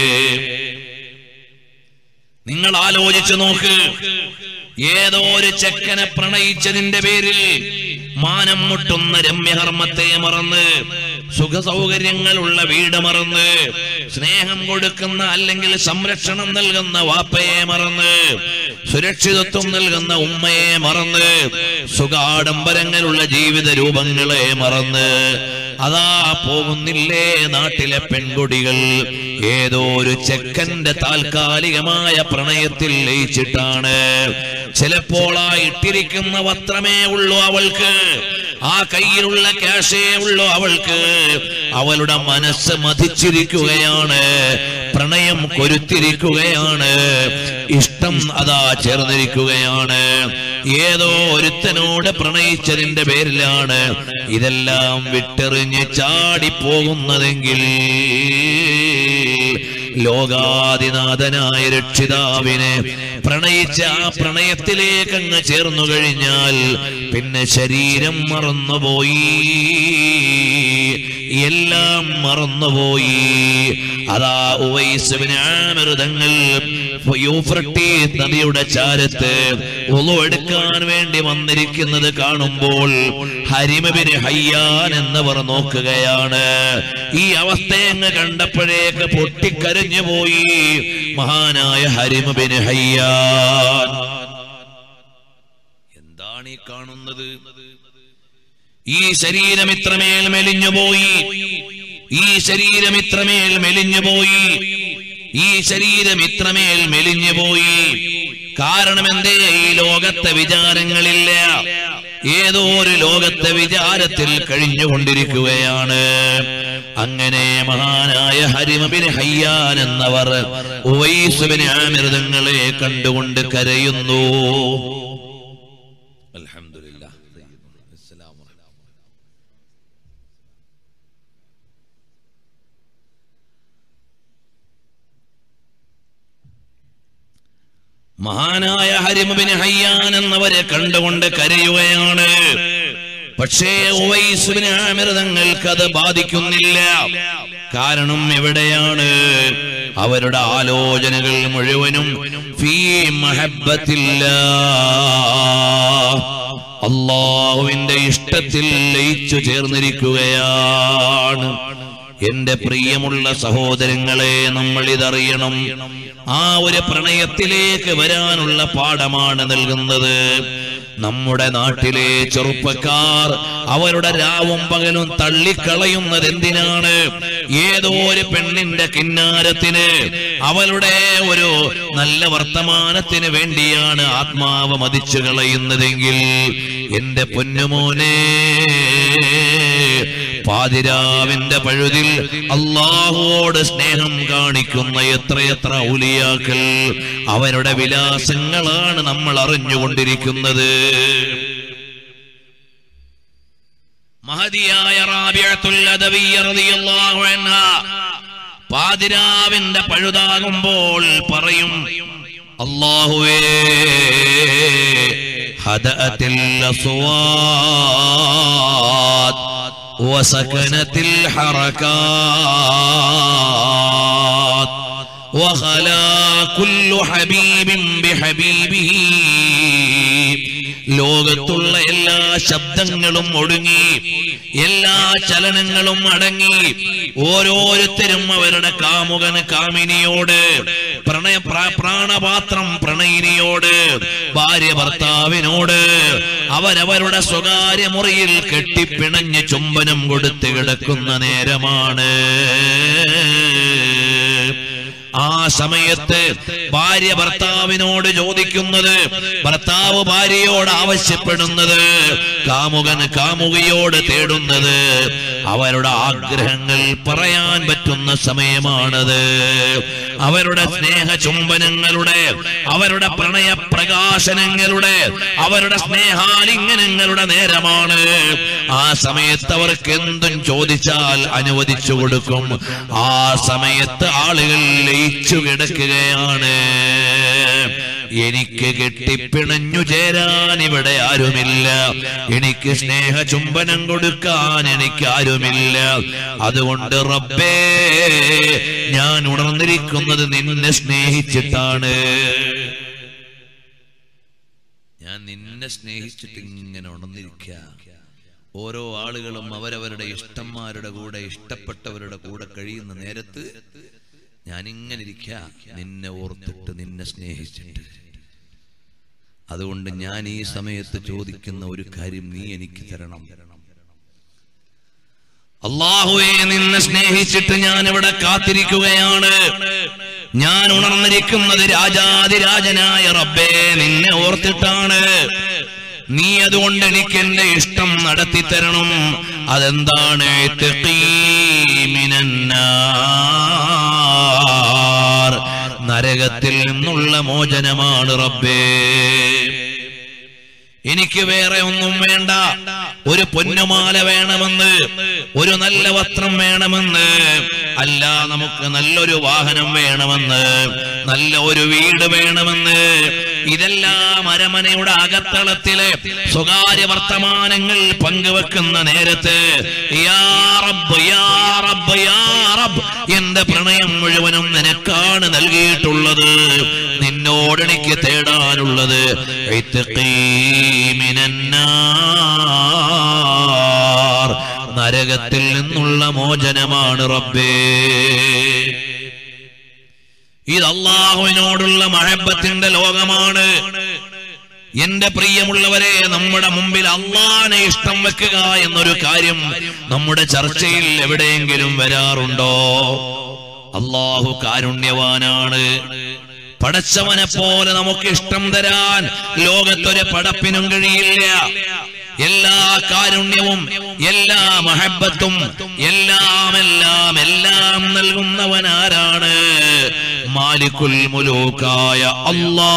നിങ്ങൾ ആലോചിച്ചു നോക്ക് ഏതോ ഒരു ചെക്കനെ പ്രണയിച്ചതിന്റെ പേരിൽ മാനം മുട്ടുന്ന രമ്യകർമ്മത്തെ മറന്ന് സുഖ സൗകര്യങ്ങളുള്ള വീട് മറന്ന് സ്നേഹം കൊടുക്കുന്ന അല്ലെങ്കിൽ സംരക്ഷണം നൽകുന്ന വാപ്പയെ മറന്ന് സുരക്ഷിതത്വം നൽകുന്ന ഉമ്മയെ മറന്ന് സുഖാഡംബരങ്ങളുള്ള ജീവിത രൂപങ്ങളെ മറന്ന് അതാ പോകുന്നില്ലേ നാട്ടിലെ പെൺകുടികൾ ഏതോ ഒരു ചെക്കന്റെ താൽക്കാലികമായ പ്രണയത്തിൽ ലയിച്ചിട്ടാണ് ചിലപ്പോൾ ആ ഇട്ടിരിക്കുന്ന വസ്ത്രമേ ഉള്ളൂ അവൾക്ക് ആ കയ്യിലുള്ള ക്യാഷേ ഉള്ളൂ അവൾക്ക് അവളുടെ മനസ്സ് മതിച്ചിരിക്കുകയാണ് പ്രണയം കൊരുത്തിരിക്കുകയാണ് ഇഷ്ടം അതാ ചേർന്നിരിക്കുകയാണ് ഏതോ ഒരുത്തനോട് പ്രണയിച്ചതിന്റെ പേരിലാണ് ഇതെല്ലാം വിട്ടെറിഞ്ഞ് ചാടിപ്പോകുന്നതെങ്കിൽ ലോകാതിനാഥനായ രക്ഷിതാവിനെ പ്രണയിച്ച ആ പ്രണയത്തിലേക്ക് അങ്ങ് ചേർന്നു കഴിഞ്ഞാൽ പിന്നെ ശരീരം മറന്നുപോയി എല്ലാം മറന്നുപോയി അതാ ഉവൈസുവിന് ആമൃതങ്ങൾ യൂഫ്രട്ടീസ് നദിയുടെ ചാരത്ത് ഒളു എടുക്കാൻ വേണ്ടി വന്നിരിക്കുന്നത് കാണുമ്പോൾ ഹരിമബിന് ഹയ്യാൻ എന്നവർ നോക്കുകയാണ് ഈ അവസ്ഥയങ്ങ് കണ്ടപ്പോഴേക്ക് പൊട്ടിക്കരഞ്ഞു പോയി മഹാനായ ഹരിമബിന് ഹയ്യാൻ എന്താണ് ഈ കാണുന്നത് ഈ ശരീരം ഇത്രമേൽ മെലിഞ്ഞുപോയി ഈ ശരീരം ഇത്രമേൽ മെലിഞ്ഞുപോയി ഈ ശരീരം ഇത്രമേൽ മെലിഞ്ഞുപോയി കാരണം എന്തേ ഈ ലോകത്തെ വിചാരങ്ങളില്ല ഏതോ ഒരു ലോകത്തെ വിചാരത്തിൽ കഴിഞ്ഞുകൊണ്ടിരിക്കുകയാണ് അങ്ങനെ മഹാനായ ഹരിമബിന് ഹയ്യാൻ എന്നവർ ഉവൈസുബിന് ആമൃതങ്ങളെ കണ്ടുകൊണ്ട് കരയുന്നു അൽഹംദുലില്ലാ അസ്സലാമു അലൈക്കും മഹാനായ ഹരിമബിന് ഹയ്യാൻ എന്നവരെ കണ്ടുകൊണ്ട് കരയുകയാണ് പക്ഷേ ഉവൈസുബിന് ആമിർ തങ്ങൾക്ക് അത് ബാധിക്കുന്നില്ല കാരണം എവിടെയാണ് അവരുടെ ആലോചനകൾ മുഴുവനും ഫീ മഹബത്തില്ല അള്ളാഹുവിന്റെ ഇഷ്ടത്തിൽ ലയിച്ചു ചേർന്നിരിക്കുകയാണ് എന്റെ പ്രിയമുള്ള സഹോദരങ്ങളെ നമ്മൾ ഇതറിയണം ആ ഒരു പ്രണയത്തിലേക്ക് വരാനുള്ള പാഠമാണ് നൽകുന്നത് നമ്മുടെ നാട്ടിലെ ചെറുപ്പക്കാർ അവരുടെ രാവും പകലും തള്ളിക്കളയുന്നത് എന്തിനാണ് ഏതോ ഒരു പെണ്ണിന്റെ കിന്നാരത്തിന് അവളുടെ ഒരു നല്ല വർത്തമാനത്തിന് വേണ്ടിയാണ് ആത്മാവ് മതിച്ചു കളയുന്നതെങ്കിൽ എന്റെ പൊന്നുമോനെ പാതിരാവിന്റെ പഴുതിൽ അള്ളാഹുവോട് സ്നേഹം കാണിക്കുന്ന എത്രയെത്ര ഔലിയാക്കൾ അവരുടെ വിലാസങ്ങളാണ് നമ്മൾ അറിഞ്ഞുകൊണ്ടിരിക്കുന്നത് മഹതിയായ റാബിയത്തുൽ അദവിയ്യ റളിയല്ലാഹു അൻഹ പാതിരാവിന്റെ പഴുതാകുമ്പോൾ പറയും അള്ളാഹുവേ ഹദഅത്തിൽ അസ്വാദ് وسكنت الحركات وخلا كل حبيب بحبيبه ലോകത്തുള്ള എല്ലാ ശബ്ദങ്ങളും ഒടുങ്ങി എല്ലാ ചലനങ്ങളും അടങ്ങി ഓരോരുത്തരും അവരുടെ കാമുകന് കാമിനിയോട് പ്രണയ പ്രാ- പ്രാണപാത്രം പ്രണയിനിയോട് ഭാര്യ ഭർത്താവിനോട് അവരവരുടെ സ്വകാര്യ മുറിയിൽ കെട്ടിപ്പിണഞ്ഞ് ചുംബനം കൊടുത്ത് കിടക്കുന്ന നേരമാണ് ആ സമയത്ത് ഭാര്യ ഭർത്താവിനോട് ചോദിക്കുന്നത് ഭർത്താവ് ഭാര്യയോട് ആവശ്യപ്പെടുന്നത് കാമുകൻ കാമുകയോട് തേടുന്നത് അവരുടെ ആഗ്രഹങ്ങൾ പറയാൻ പറ്റുന്ന സമയമാണത് അവരുടെ സ്നേഹ ചുംബനങ്ങളുടെ അവരുടെ പ്രണയ പ്രകാശനങ്ങളുടെ അവരുടെ സ്നേഹാലിംഗനങ്ങളുടെ നേരമാണ് ആ സമയത്ത് അവർക്ക് എന്തും ചോദിച്ചാൽ അനുവദിച്ചു കൊടുക്കും ആ സമയത്ത് ആളുകൾ ലയിച്ചു കിടക്കുകയാണ് എനിക്ക് കെട്ടിപ്പിണഞ്ഞു ചേരാൻ ഇവിടെ ആരുമില്ല എനിക്ക് സ്നേഹ ചുംബനം കൊടുക്കാൻ എനിക്ക് ആരുമില്ല അതുകൊണ്ട് റബ്ബേ ഞാൻ ഉണർന്നിരിക്കുന്നത് നിന്നെ സ്നേഹിച്ചിട്ടാണ് ഞാൻ നിന്നെ സ്നേഹിച്ചിട്ട് ഇങ്ങനെ ഉണർന്നിരിക്കുക ഓരോ ആളുകളും അവരവരുടെ ഇഷ്ടന്മാരുടെ കൂടെ ഇഷ്ടപ്പെട്ടവരുടെ കൂടെ കഴിയുന്ന നേരത്ത് ഞാൻ ഇങ്ങനെ ഇരിക്കുക നിന്നെ ഓർത്തിട്ട് നിന്നെ സ്നേഹിച്ചിട്ട് അതുകൊണ്ട് ഞാൻ ഈ സമയത്ത് ചോദിക്കുന്ന ഒരു കാര്യം നീ എനിക്ക് തരണം അള്ളാഹുവെ നിന്നെ സ്നേഹിച്ചിട്ട് ഞാൻ ഇവിടെ കാത്തിരിക്കുകയാണ് ഞാൻ ഉണർന്നിരിക്കുന്നത് രാജാതിരാജനായ റബ്ബേ നിന്നെ ഓർത്തിട്ടാണ് നീ അതുകൊണ്ട് എനിക്ക് എന്റെ ഇഷ്ടം നടത്തി തരണം അതെന്താണ് തഖീ മിനന്നാർ. നരകത്തിൽ നിന്നുള്ള മോചനമാണ് റബ്ബേ എനിക്ക് വേറെ ഒന്നും വേണ്ട ഒരു പൊന്നുമാല വേണമെന്ന് ഒരു നല്ല വസ്ത്രം വേണമെന്ന് അല്ല നമുക്ക് നല്ലൊരു വാഹനം വേണമെന്ന് നല്ല ഒരു വീട് വേണമെന്ന് ഇതെല്ലാം അരമനയുടെ അകത്തളത്തിലെ സ്വകാര്യ വർത്തമാനങ്ങൾ പങ്കുവെക്കുന്ന നേരത്ത് യാ റബ്ബ്, യാ റബ്ബ്, യാ റബ്ബ്, എന്റെ പ്രണയം മുഴുവനും നിനക്കാണ് നൽകിയിട്ടുള്ളത് നിന്നോട് എനിക്ക് തേടാനുള്ളത് ഇത്ഖീ മിനന്നാർ. നരകത്തിൽ നിന്നുള്ള മോചനമാണ് റബ്ബേ ഇത് അള്ളാഹുവിനോടുള്ള മഴബത്തിന്റെ ലോകമാണ് എന്റെ പ്രിയമുള്ളവരെ നമ്മുടെ മുമ്പിൽ അള്ളാനെ ഇഷ്ടം വെക്കുക എന്നൊരു കാര്യം നമ്മുടെ ചർച്ചയിൽ എവിടെയെങ്കിലും വരാറുണ്ടോ അള്ളാഹു കാരുണ്യവാനാണ് പടച്ചവനെ പോലെ നമുക്ക് ഇഷ്ടം തരാൻ ലോകത്തൊരു പടപ്പിനും കഴിയില്ല എല്ലാ കാരുണ്യവും എല്ലാ മഹബത്തും എല്ലാം എല്ലാം എല്ലാം നൽകുന്നവൻ ആരാണ് മാലിക്കുൽ മുലൂക്കായ അല്ലാ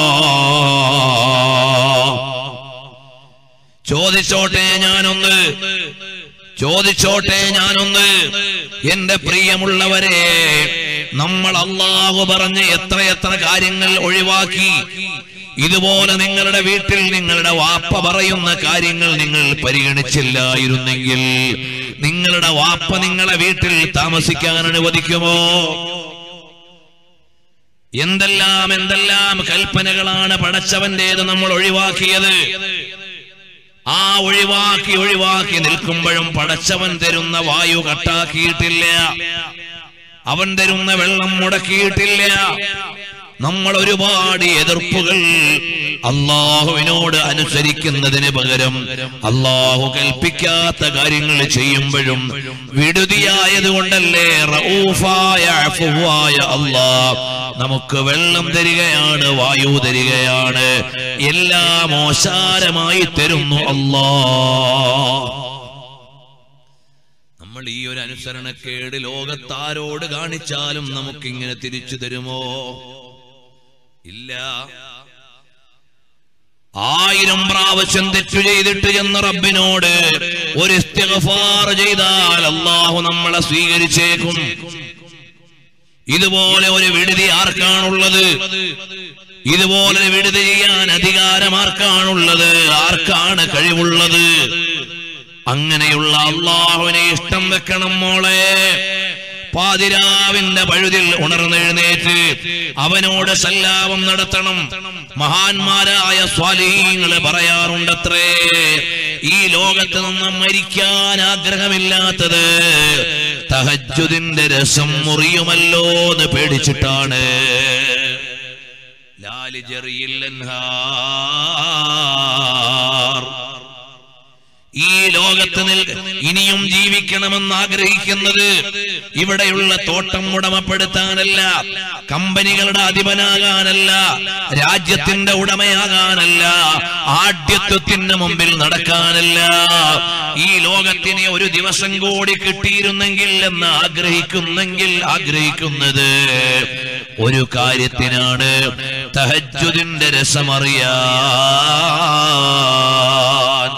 ചോദിച്ചോട്ടെ ഞാനൊന്ന് ചോദിച്ചോട്ടെ ഞാനൊന്ന് എന്റെ പ്രിയമുള്ളവരെ നമ്മൾ അള്ളാഹു പറഞ്ഞ എത്രയെത്ര കാര്യങ്ങൾ ഒഴിവാക്കി ഇതുപോലെ നിങ്ങളുടെ വീട്ടിൽ നിങ്ങളുടെ വാപ്പ പറയുന്ന കാര്യങ്ങൾ നിങ്ങൾ പരിഗണിച്ചില്ലായിരുന്നെങ്കിൽ നിങ്ങളുടെ വാപ്പ നിങ്ങളെ വീട്ടിൽ താമസിക്കാൻ അനുവദിക്കുമോ എന്തെല്ലാം എന്തെല്ലാം കൽപ്പനകളാണ് പടച്ചവന്റേത് നമ്മൾ ഒഴിവാക്കിയത് ആ ഒഴിവാക്കി ഒഴിവാക്കി നിൽക്കുമ്പോഴും പടച്ചവൻ തരുന്ന വായു കട്ടാക്കിയിട്ടില്ല അവൻ തരുന്ന വെള്ളം മുടക്കിയിട്ടില്ല നമ്മൾ ഒരുപാട് എതിർപ്പുകൾ അള്ളാഹുവിനോട് അനുസരിക്കുന്നതിന് പകരം അള്ളാഹു കൽപ്പിക്കാത്ത കാര്യങ്ങൾ ചെയ്യുമ്പോഴും വിടുതിയായത് കൊണ്ടല്ലേ റഊഫായ അഫുവായ അള്ളാഹ് നമുക്ക് വെള്ളം തരികയാണ് വായു തരികയാണ് എല്ലാം ഓശാരമായി തരുന്നു അല്ലാ നമ്മൾ ഈ ഒരു അനുസരണക്കേട് ലോകത്താരോട് കാണിച്ചാലും നമുക്കിങ്ങനെ തിരിച്ചു തരുമോ ഇല്ല ആയിരം പ്രാവശ്യം തെറ്റു ചെയ്തിട്ട് ചെന്ന റബ്ബിനോട് ഒരു ഇസ്തിഗ്ഫാർ ചെയ്താൽ അള്ളാഹു നമ്മളെ സ്വീകരിച്ചേക്കും ഇതുപോലെ ഒരു വിടുതി ആർക്കാണുള്ളത് ഇതുപോലെ ഒരു വിടുതി ചെയ്യാൻ അധികാരം ആർക്കാണുള്ളത് ആർക്കാണ് കഴിവുള്ളത് അങ്ങനെയുള്ള അള്ളാഹുവിനെ ഇഷ്ടം വെക്കണം മോളെ പാതിരാവിന്റെ പഴുതിൽ ഉണർന്നെഴുന്നേറ്റ് അവനോട് സല്ലാപം നടത്തണം മഹാന്മാരായ സ്വാലീങ്ങള് പറയാറുണ്ടത്രേ ഈ ലോകത്ത് നിന്ന് മരിക്കാൻ ആഗ്രഹമില്ലാത്തത് തഹജുദിന്റെ രസം മുറിയുമല്ലോ എന്ന് പേടിച്ചിട്ടാണ് ലാലി ഈ ലോകത്ത് നിൽ ഇനിയും ജീവിക്കണമെന്ന് ആഗ്രഹിക്കുന്നത് ഇവിടെയുള്ള തോട്ടം ഉടമപ്പെടുത്താനല്ല കമ്പനികളുടെ അധിപനാകാനല്ല രാജ്യത്തിന്റെ ഉടമയാകാനല്ല ആഢ്യത്വത്തിന്റെ മുമ്പിൽ നടക്കാനല്ല ഈ ലോകത്തിനെ ഒരു ദിവസം കൂടി കിട്ടിയിരുന്നെങ്കിൽ എന്ന് ആഗ്രഹിക്കുന്നെങ്കിൽ ആഗ്രഹിക്കുന്നത് ഒരു കാര്യത്തിനാണ് തഹജുദിന്റെ രസമറിയാൻ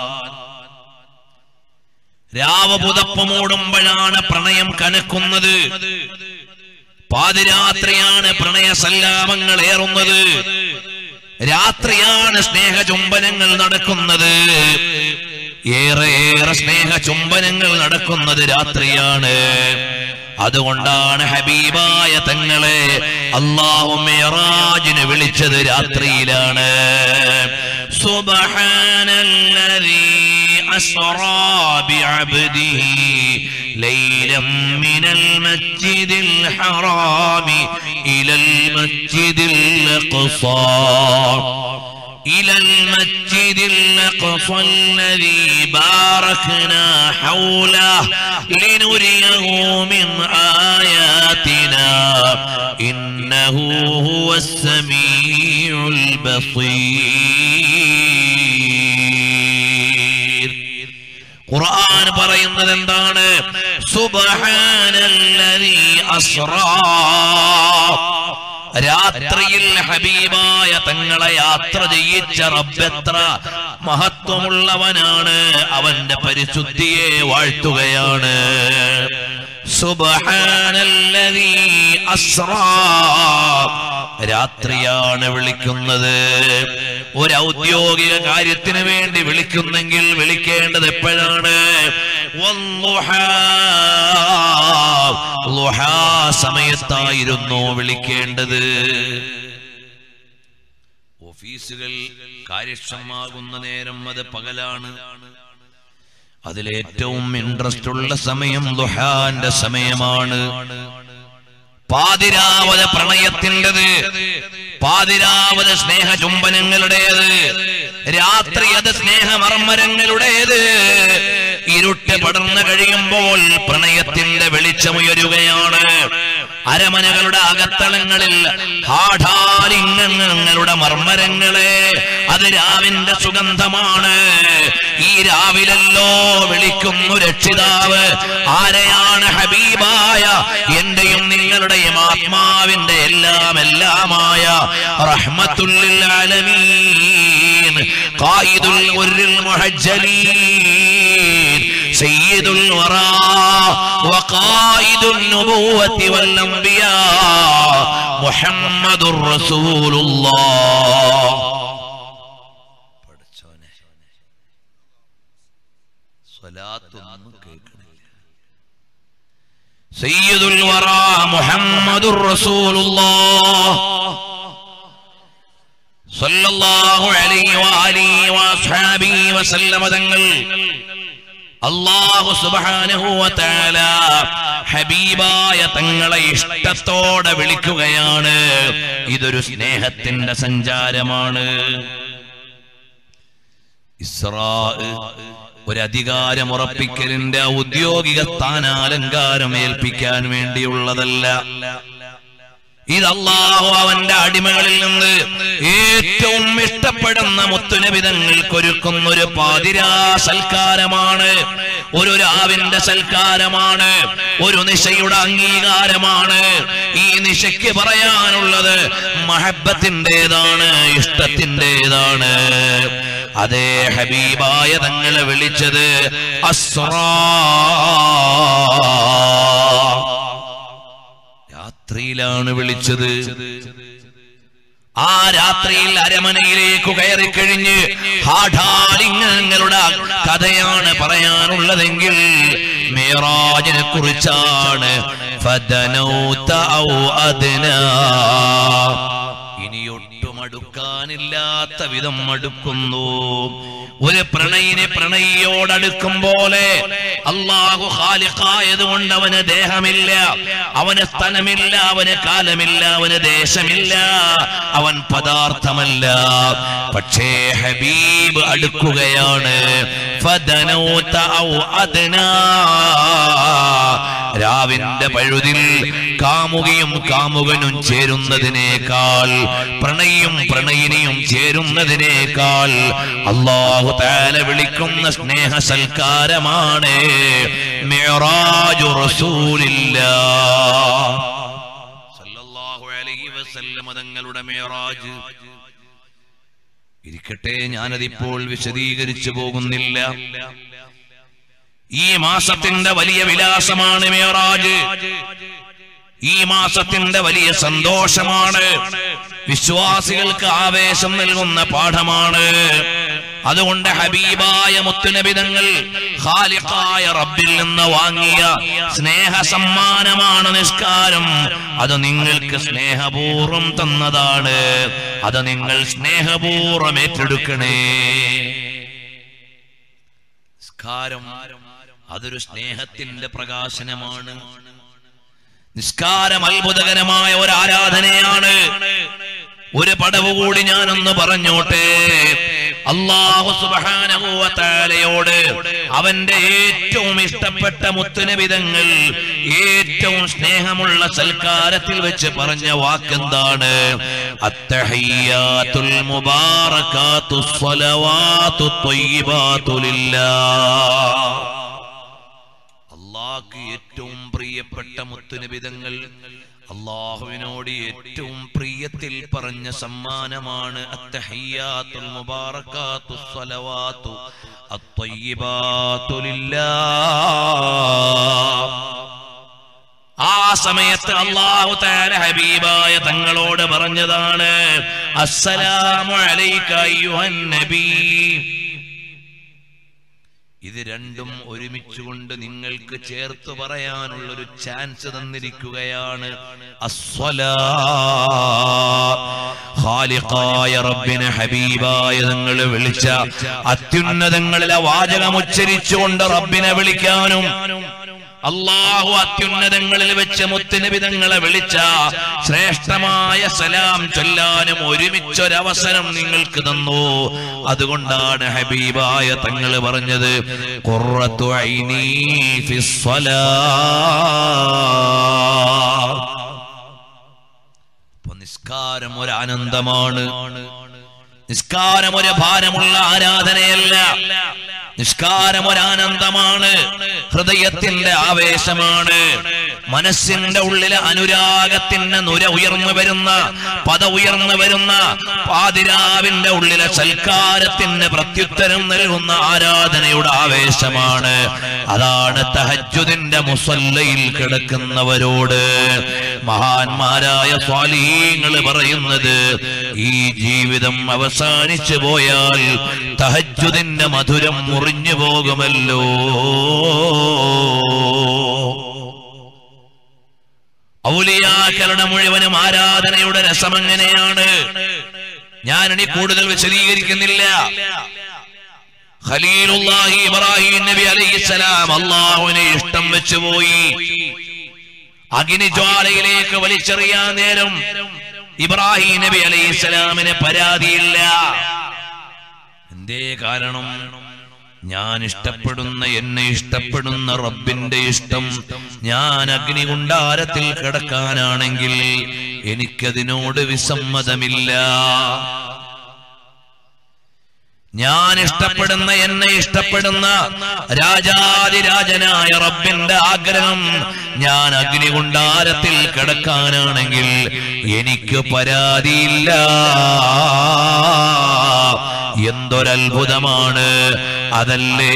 രാവ പുതപ്പ് മൂടുമ്പോഴാണ് പ്രണയം കനക്കുന്നത് പാതിരാത്രിയാണ് പ്രണയ സല്ലാപങ്ങൾ ഏറുന്നത് രാത്രിയാണ് സ്നേഹ ചുംബനങ്ങൾ നടക്കുന്നത് ഏറെ ഏറെ സ്നേഹ ചുംബനങ്ങൾ നടക്കുന്നത് രാത്രിയാണ് അതുകൊണ്ടാണ് ഹബീബായ തങ്ങളെ അള്ളാഹു മേറാജിന് വിളിച്ചത് രാത്രിയിലാണ് സുബ്ഹാനല്ലദീ أسرى بعبده ليلا من المسجد الحرام إلى المسجد الأقصى إلى المسجد الأقصى الذي باركنا حوله لنريه من آياتنا إنه هو السميع البصير ഖുർആൻ പറയുന്നത് എന്താണ് സുബ്ഹാനല്ലദീ അസ്റാ രാത്രിയിൽ ഹബീബായ തങ്ങളെ യാത്ര ചെയ്യിച്ച റബ്ബെത്ര മഹത്വമുള്ളവനാണ് അവന്റെ പരിശുദ്ധിയെ വാഴ്ത്തുകയാണ് സുബ്ഹാനല്ലദീ അസ്റാ രാത്രിയാണ് വിളിക്കുന്നത് ഒരു ഔദ്യോഗിക കാര്യത്തിന് വേണ്ടി വിളിക്കുന്നെങ്കിൽ വിളിക്കേണ്ടത് എപ്പോഴാണ് വന്നുഹാ. ളുഹാ സമയത്തായിരുന്നു വിളിക്കേണ്ടത് ഓഫീസുകൾ കാര്യക്ഷമമാകുന്ന നേരം അത് പകലാണ് അതിലേറ്റവും ഇൻട്രസ്റ്റ് ഉള്ള സമയം ദുഹാന്റെ സമയമാണ് പാതിരാവത പ്രണയത്തിൻ്റെത് പാതിരാവത സ്നേഹ ചുംബനങ്ങളുടേത് രാത്രി അത് സ്നേഹമർമ്മരങ്ങളുടേത് ഇരുട്ട് പടർന്നു കഴിയുമ്പോൾ പ്രണയത്തിന്റെ വെളിച്ചമുയരുകയാണ് അരമനകളുടെ അകത്തളങ്ങളിൽ ഹാഠാലിംഗങ്ങളുടെ മർമ്മരങ്ങളെ അത് രാവിന്റെ സുഗന്ധമാണ് ഈ രാവിലല്ലോ വിളിക്കുന്നു രക്ഷിതാവ് ആരെയാണ് ഹബീബായ എന്റെയും നിങ്ങളുടെയും ആത്മാവിന്റെ എല്ലാം എല്ലാമായ റഹ്മത്തുല്ലിൽ ആലമീൻ ഖായിദുൽ ഉർരിൽ മുഹജ്ജലീൻ സയ്യിദുൽ വറാ വഖായിദുൻ നുബുവത്തി വൽ അംബിയാ മുഹമ്മദുർ റസൂലുള്ളാഹ് പഠിച്ചോനെ സ്വലാത്തൊന്നും കേൾക്കണില്ല സയ്യിദുൽ വറാ മുഹമ്മദുർ റസൂലുള്ളാഹ് സല്ലല്ലാഹു അലൈഹി വആലിഹി വഅസ്ഹാബിഹി വസല്ലമ തങ്ങൾ അല്ലാഹു സുബ്ഹാനഹു വതആല ഹബീബായ തങ്ങളെ ഇഷ്ടത്തോടെ വിളിക്കുകയാണ് ഇതൊരു സ്നേഹത്തിന്റെ സഞ്ചാരമാണ് ഇസ്രാ ഒരു അധികാരം ഉറപ്പിക്കലിന്റെ ഔദ്യോഗിക സ്ഥാനാലങ്കാരം ഏൽപ്പിക്കാൻ വേണ്ടിയുള്ളതല്ല ഇത് അള്ളാഹു അവന്റെ അടിമകളിൽ നിന്ന് ഏറ്റവും ഇഷ്ടപ്പെടുന്ന മുത്തുനബിതങ്ങൾക്കൊരുക്കുന്ന ഒരു പാതിരാ സൽക്കാരമാണ് ഒരു രാവിന്റെ സൽക്കാരമാണ് ഒരു നിശയുടെ അംഗീകാരമാണ് ഈ നിശയ്ക്ക് പറയാനുള്ളത് മഹബത്തിൻ്റെതാണ് ഇഷ്ടത്തിൻ്റെതാണ് അതേ ഹബീബായ തങ്ങളെ വിളിച്ചത് അസ്രാ രാത്രിയിലാണ് വിളിച്ചത് ആ രാത്രിയിൽ അരമനയിലേക്ക് കയറി കഴിഞ്ഞ് ഹാഠാലിംഗങ്ങളുടെ കഥയാണ് പറയാനുള്ളതെങ്കിൽ മേറാജിനെ കുറിച്ചാണ് ഫദനൗത ഔ അദ്നാ. ഇനിയൊട്ടും അടുക്കാനില്ലാത്ത വിധം അടുക്കുന്നു ഒരു പ്രണയിനെ പ്രണയിയോടടുക്കും പോലെ അള്ളാഹു ഖാലിഖായതുകൊണ്ട് അവന് ദേഹമില്ല അവന് സ്ഥലമില്ല അവന് കാലമില്ല അവന് ദേശമില്ല അവൻ പദാർത്ഥമല്ല പക്ഷേ ഹബീബ് അടുക്കുകയാണ് ഫദനൗത ഔ അദ്നാ. രാവിന്റെ പഴുതിൽ കാമുകിയും കാമുകനും ചേരുന്നതിനേക്കാൾ പ്രണയിയും പ്രണയിനിയും ചേരുന്നതിനേക്കാൾ അള്ളാഹു താല വിളിക്കുന്ന സ്നേഹ സൽക്കാരമാണ് മിഅ്റാജു റസൂലില്ലാ സല്ലല്ലാഹു അലൈഹി വസല്ലമ തങ്ങളുടെ മിഅ്റാജ് ഇരിക്കട്ടെ ഞാനതിപ്പോൾ വിശദീകരിച്ചു പോകുന്നില്ല ഈ മാസത്തിന്റെ വലിയ വിലാസമാണ് മേറാജ് ഈ മാസത്തിന്റെ വലിയ സന്തോഷമാണ് വിശ്വാസികൾക്ക് ആവേശം നൽകുന്ന പാഠമാണ് അതുകൊണ്ട് ഹബീബായ മുത്തുനബിതങ്ങൾ ഖാലിഖായ റബ്ബിൽ നിന്ന് വാങ്ങിയ സ്നേഹ സമ്മാനമാണ് നിസ്കാരം അത് നിങ്ങൾക്ക് സ്നേഹപൂർവം തന്നതാണ് അത് നിങ്ങൾ സ്നേഹപൂർവം ഏറ്റെടുക്കണേ നിസ്കാരം അതൊരു സ്നേഹത്തിന്റെ പ്രകാശനമാണ് നിസ്കാരം അത്ഭുതകരമായ ഒരു ആരാധനയാണ് ഒരു പടവ് കൂടി ഞാനൊന്ന് പറഞ്ഞോട്ടെ അള്ളാഹു സുബ്ഹാനഹു വ തആലയോട് അവന്റെ ഏറ്റവും ഇഷ്ടപ്പെട്ട മുത്തുനബിതങ്ങൾ ഏറ്റവും സ്നേഹമുള്ള സൽക്കാരത്തിൽ വെച്ച് പറഞ്ഞ വാക്കെന്താണ് അത്തഹയ്യാത്തുൽ മുബാറകാത്തു സ്വലവാത്തു ത്വയ്യിബാത്തു ലില്ലാഹ് അള്ളാഹ്ക്ക് ഏറ്റവും പ്രിയപ്പെട്ട മുത്തുനിബിതങ്ങൾ അള്ളാഹുവിനോട് ഏറ്റവും പ്രിയത്തിൽ പറഞ്ഞ സമ്മാനമാണ് അത്തഹയ്യാത്തുൽ മുബാറകാത്തു സ്വലവാത്തു അത്വയ്യിബാത്തു ലില്ലാഹ് ആ സമയത്ത് അള്ളാഹു താല ഹബീബായ തങ്ങളോട് പറഞ്ഞതാണ് അസ്സലാമു അലൈക അയ്യുഹൻ നബി ഇത് രണ്ടും ഒരുമിച്ചുകൊണ്ട് നിങ്ങൾക്ക് ചേർത്ത് പറയാനുള്ള ഒരു ചാൻസ് തന്നിരിക്കുകയാണ് അസ്വലാ ഖാലിഖായ റബ്ബിനെ ഹബീബായ നിങ്ങൾ വിളിച്ച അത്യുന്നതങ്ങളിലെ വാചകം ഉച്ചരിച്ചുകൊണ്ട് റബ്ബിനെ വിളിക്കാനും അള്ളാഹു അത്യുന്നതങ്ങളിൽ വെച്ച് മുത്തുനിബിതങ്ങളെ വിളിച്ച ശ്രേഷ്ഠമായ സലാം ചൊല്ലാനും ഒരുമിച്ചൊരവസരം നിങ്ങൾക്ക് തന്നു അതുകൊണ്ടാണ് ഹബീബായ തങ്ങൾ പറഞ്ഞത് ഖുർറത്തു ഐനീ ഫിസ്സലാ അപ്പൊ നിസ്കാരം ഒരു ആനന്ദമാണ് നിസ്കാരം ഒരു ഭാരമുള്ള ആരാധനയല്ല നിസ്കാരം ഒരു ആനന്ദമാണ് ഹൃദയത്തിന്റെ ആവേശമാണ് മനസ്സിന്റെ ഉള്ളിലെ അനുരാഗത്തിന്റെ നുര ഉയർന്നു വരുന്ന പദ ഉയർന്നു വരുന്ന പാതിരാവിന്റെ ഉള്ളിലെ സൽക്കാരത്തിന് പ്രത്യുത്തരം നൽകുന്ന ആരാധനയുടെ ആവേശമാണ് അതാണ് തഹജുദിന്റെ മുസല്ലയിൽ കിടക്കുന്നവരോട് മഹാന്മാരായ സ്വാലീങ്ങൾ പറയുന്നത് ഈ ജീവിതം അവസാനിച്ചു പോയാൽ തഹജുദിന്റെ മധുരം മുറിഞ്ഞു പോകുമല്ലോ ഔലിയാക്കളുടെ മുഴുവനും ആരാധനയുടെ രസം എങ്ങനെയാണ് ഞാനിനി കൂടുതൽ വിശദീകരിക്കുന്നില്ല ഖലീലുല്ലാഹി ഇബ്രാഹിം നബി അലൈഹിസ്സലാം അള്ളാഹുവിനെ ഇഷ്ടം വെച്ചുപോയി അഗ്നിജ്വാലയിലേക്ക് വലിച്ചെറിയാൻ നേരം ഇബ്രാഹിം നബി അലൈഹിസ്സലാമിന് പരാതിയില്ല എന്തേ കാരണം ഞാൻ ഇഷ്ടപ്പെടുന്ന എന്നെ ഇഷ്ടപ്പെടുന്ന റബ്ബിന്റെ ഇഷ്ടം ഞാൻ അഗ്നികുണ്ടാരത്തിൽ കിടക്കാനാണെങ്കിൽ എനിക്കതിനോട് വിസമ്മതമില്ല ഞാൻ ഇഷ്ടപ്പെടുന്ന എന്നെ ഇഷ്ടപ്പെടുന്ന രാജാതിരാജനായ റബ്ബിന്റെ ആഗ്രഹം ഞാൻ അഗ്നികുണ്ടാരത്തിൽ കിടക്കാനാണെങ്കിൽ എനിക്ക് പരാതിയില്ല എന്തൊരത്ഭുതമാണ് അതല്ലേ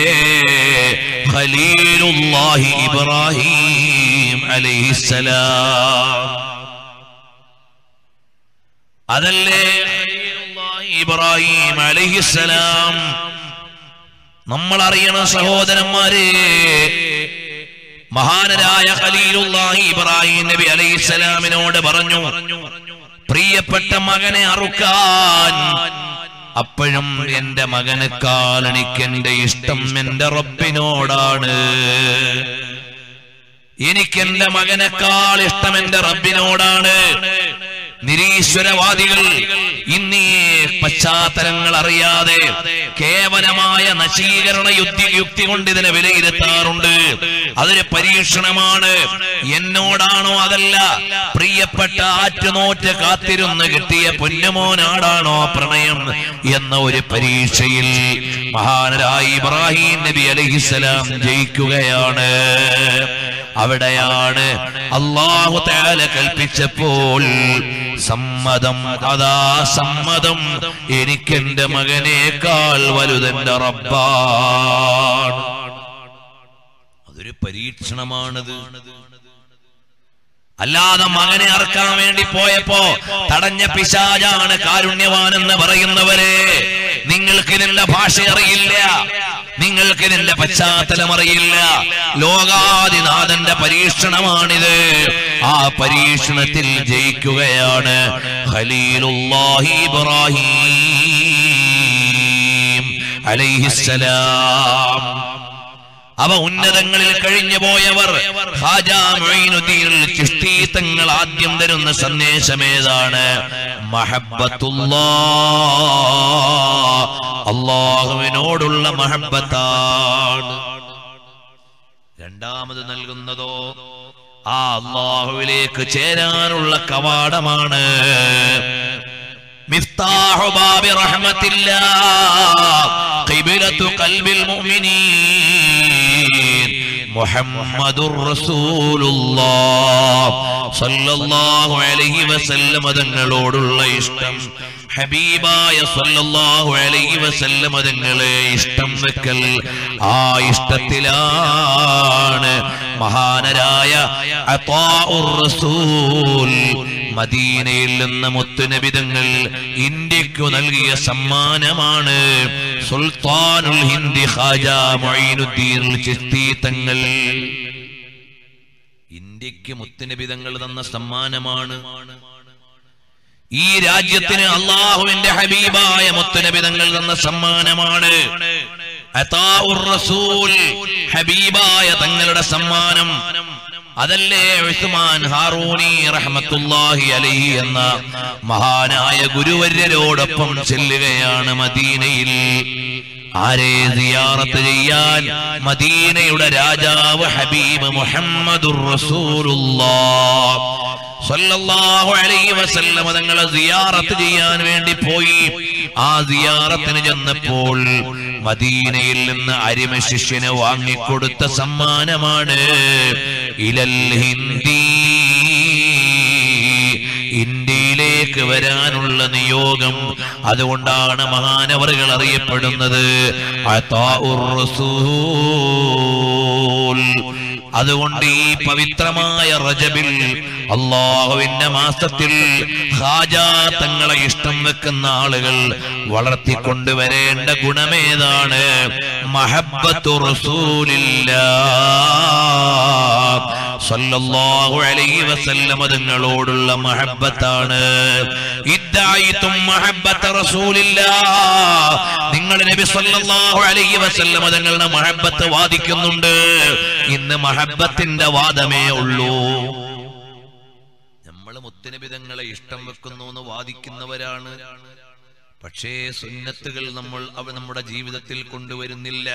ഖലീലുല്ലാഹി ഇബ്രാഹിം അലൈഹിസ്സലാം അതല്ലേ ഖലീലുല്ലാഹി ഇബ്രാഹിം അലൈഹിസ്സലാം നമ്മൾ അറിയണ സഹോദരന്മാരെ മഹാനരായ ഖലീലുല്ലാഹി ഇബ്രാഹിം നബി അലൈഹിസ്സലാമിനോട് പറഞ്ഞു പ്രിയപ്പെട്ട മകനെ അറുക്കാൻ അപ്പോഴും എന്റെ മകനേക്കാൾ എനിക്ക് എന്റെ ഇഷ്ടം എന്റെ റബ്ബിനോടാണ് എനിക്ക് എന്റെ മകനേക്കാൾ ഇഷ്ടം എന്റെ റബ്ബിനോടാണ് നിരീശ്വരവാദികൾ ഇന്നീ പശ്ചാത്തലങ്ങൾ അറിയാതെ കേവലമായ നശീകരണ യുക്തി യുക്തി കൊണ്ട് ഇതിനെ വിലയിരുത്താറുണ്ട് അതൊരു പരീക്ഷണമാണ് എന്നോടാണോ അതല്ല പ്രിയപ്പെട്ട ആറ്റുനോറ്റ് കാത്തിരുന്ന് കിട്ടിയ പൊന്നുമോനാടാണോ പ്രണയം എന്ന ഒരു പരീക്ഷയിൽ മഹാനരായ ഇബ്രാഹിം നബി അലഹിസലാം ജയിക്കുകയാണ് അവിടെയാണ് അള്ളാഹു താല കൽപ്പിച്ചപ്പോൾ സമ്മതം അതാ സമ്മതം എനിക്കെന്റെ മകനേക്കാൾ വലുതെന്റെ റബ്ബാണ് അതൊരു പരീക്ഷണമാണത് അല്ലാതെ മകനെ അറക്കാൻ വേണ്ടി പോയപ്പോ തടഞ്ഞ പിശാജാണ് കാരുണ്യവാൻ എന്ന് പറയുന്നവരെ നിങ്ങൾക്ക് ഇതിന്റെ ഭാഷ അറിയില്ല നിങ്ങൾക്ക് ഇതിന്റെ പശ്ചാത്തലം അറിയില്ല ലോകാദിനാഥന്റെ പരീക്ഷണമാണിത് ആ പരീക്ഷണത്തിൽ ജയിക്കുകയാണ് ഖലീലുല്ലാഹി ഇബ്രാഹിം അലൈഹിസ്സലാം അവ ഉന്നതങ്ങളിൽ കഴിഞ്ഞു പോയവർ ഹാജാ മൊയ്നുദ്ദീൻ ചിഷ്തി തങ്ങൾ ആദ്യം തരുന്ന സന്ദേശമേതാണ് മഹബത്തുല്ലാ അള്ളാഹുവിനോടുള്ള മഹബത്താണ് രണ്ടാമത് നൽകുന്നതോ ആ അള്ളാഹുവിലേക്ക് ചേരാനുള്ള കവാടമാണ് മിഫ്താഹു ബാബി റഹ്മത്തില്ലാ ഖിബ്ലത്തു ഖൽബിൽ മുഅ്മിനീൻ മുഹമ്മദുർ റസൂലുള്ളാഹ് സല്ലല്ലാഹു അലൈഹി വസല്ലം തങ്ങളോടുള്ള ഇഷ്ടം ഹബീബായ സല്ലല്ലാഹു അലൈഹി വസല്ലം തങ്ങളെ ഇഷ്ടം വെക്കൽ ആ ഇഷ്ടത്തിലാണ് മഹാനരായ അതാഉർ റസൂൽ മദീനയിൽ നിന്ന് മുത്തുനബിതങ്ങൾ ഇന്ത്യക്കു നൽകിയ സമ്മാനമാണ് സുൽത്താനുൽ ഹിന്ദി ഖാജ മൊയ്നുദ്ദീൻ ചിസ്തി തങ്ങൾ ഇന്ത്യക്ക് മുത്തുനബിതങ്ങൾ തന്ന സമ്മാനമാണ് ഈ രാജ്യത്തിന് അള്ളാഹുവിന്റെ ഹബീബായ മുത്തുനബിതങ്ങൾ തന്ന സമ്മാനമാണ് അതാഉർ റസൂൽ ഹബീബായ തങ്ങളുടെ സമ്മാനം അതല്ലേ ഉസ്മാൻ ഹാറൂനി റഹ്മത്തുല്ലാഹി അലൈഹി എന്ന മഹാനായ ഗുരുവര്യരോടൊപ്പം ചെല്ലുകയാണ് മദീനയിൽ ആരെ സിയാറത്ത് ചെയ്യാൻ മദീനയുടെ രാജാവ് ഹബീബ് മുഹമ്മദുർ റസൂലുള്ളാഹ് സല്ലല്ലാഹു അലൈഹി വസല്ലം തങ്ങളെ സിയാറത്ത് ചെയ്യാൻ വേണ്ടി പോയി ആ സിയാറത്തിന് ചെന്നപ്പോൾ മദീനയിൽ നിന്ന് അരിമ ശിഷ്യന് വാങ്ങിക്കൊടുത്ത സമ്മാനമാണ് ഇലൽ ഹിന്ദി ഇന്ത്യയിലേക്ക് വരാനുള്ള നിയോഗം അതുകൊണ്ടാണ് മഹാനവറുകൾ അറിയപ്പെടുന്നത് അതാഉർ റസൂൽ അതുകൊണ്ട് ഈ പവിത്രമായ റജബിൽ അള്ളാഹുവിന്റെ മാസത്തിൽ ഹാജ തങ്ങളെ ഇഷ്ടം വെക്കുന്ന ആളുകൾ വളർത്തിക്കൊണ്ടുവരേണ്ട ഗുണമേതാണ് മഹബത്തു റസൂലില്ലാ സല്ലല്ലാഹു അലൈഹി വസല്ലം തങ്ങളോടുള്ള മഹബത്താണ് ഇദ്ദായിത്തും മഹബത്ത് റസൂലില്ലാ നിങ്ങൾ നബി സല്ലല്ലാഹു അലൈഹി വസല്ലം തങ്ങളുടെ മഹബത്ത് വാദിക്കുന്നുണ്ട് ഇന്ന് മഹബത്തിന്റെ വാദമേ ഉള്ളൂ നമ്മൾ മുത്തനബിതങ്ങളെ ഇഷ്ടം വെക്കുന്നു എന്ന് വാദിക്കുന്നവരാണ് പക്ഷേ സുന്നത്തുകൾ നമ്മൾ അവ നമ്മുടെ ജീവിതത്തിൽ കൊണ്ടുവരുന്നില്ല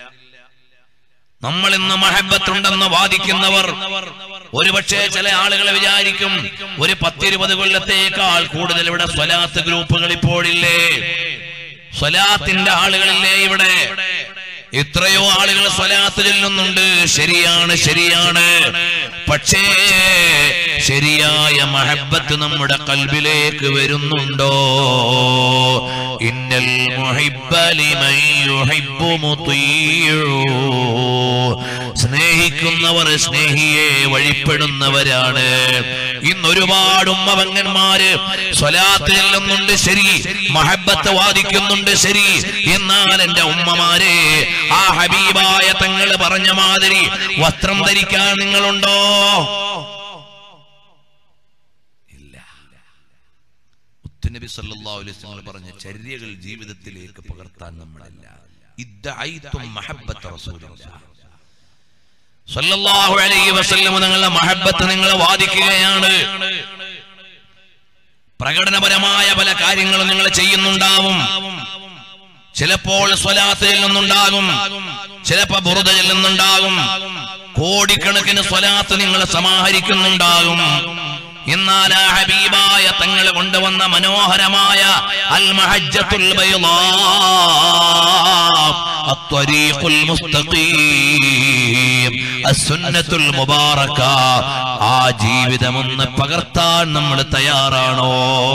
നമ്മൾ ഇന്ന് മഹബത്തുണ്ടെന്ന് വാദിക്കുന്നവർ ഒരുപക്ഷെ ചില ആളുകൾ വിചാരിക്കും ഒരു പത്തിരുപത് കൊല്ലത്തേക്കാൾ കൂടുതൽ ഇവിടെ സ്വലാത്ത് ഗ്രൂപ്പുകൾ ഇപ്പോഴില്ലേ സ്വലാത്തിന്റെ ആളുകളില്ലേ ഇവിടെ എത്രയോ ആളുകൾ സ്വലാത്ത് ചെല്ലുന്നുണ്ട് ശരിയാണ് ശരിയാണ് പക്ഷേ ശരിയായ മഹബത്ത് നമ്മുടെ കൽബിലേക്ക് വരുന്നുണ്ടോ ഇന്നൽ മുഹിബ്ബ ലിമൻ യുഹിബ്ബു മുതീഉ. സ്നേഹിക്കുന്നവർ സ്നേഹിയെ വഴിപ്പെടുന്നവരാണ് ഇന്ന് ഒരുപാട് ഉമ്മവങ്ങന്മാര് സ്വലാത്ത് ചെല്ലുന്നുണ്ട് ശരി മഹബത്ത് വാദിക്കുന്നുണ്ട് ശരി എന്നാൽ എന്റെ ഉമ്മമാരെ ആ ഹബീബായ തങ്ങൾ പറഞ്ഞ മാതിരി വസ്ത്രം ധരിക്കാൻ നിങ്ങളുണ്ടോ ഇല്ല മുത്തുനബി സല്ലല്ലാഹു അലൈഹി വസല്ലം പറഞ്ഞ ചര്യകൾ ജീവിതത്തിലേക്ക് പകർത്താൻ നമ്മളില്ല ഇദ്ദഅയ്തും മഹബ്ബത്ത റസൂലില്ലാഹ് സല്ലല്ലാഹു അലൈഹി വസല്ലം നിങ്ങളുടെ മഹബത്ത് നിങ്ങൾ വാദിക്കുകയാണ് പ്രകടനപരമായ പല കാര്യങ്ങളും നിങ്ങൾ ചെയ്യുന്നുണ്ടാവും ചിലപ്പോൾ സ്വലാത്ത് ചെല്ലുന്നുണ്ടാകും ചിലപ്പോ ബുറുദ ചെല്ലുന്നുണ്ടാകും കോടിക്കണക്കിന് സ്വലാത്ത് നിങ്ങൾ സമാഹരിക്കുന്നുണ്ടാകും എന്നാൽ ആ ഹബീബായ തങ്ങൾ കൊണ്ടുവന്ന മനോഹരമായ അൽ മഹജ്ജത്തുൽ ബൈളാ الطريق المستقيم السنة المباركة ആ ജീവിതമൊന്ന് പകർത്താൻ നമ്മൾ തയ്യാറാണോ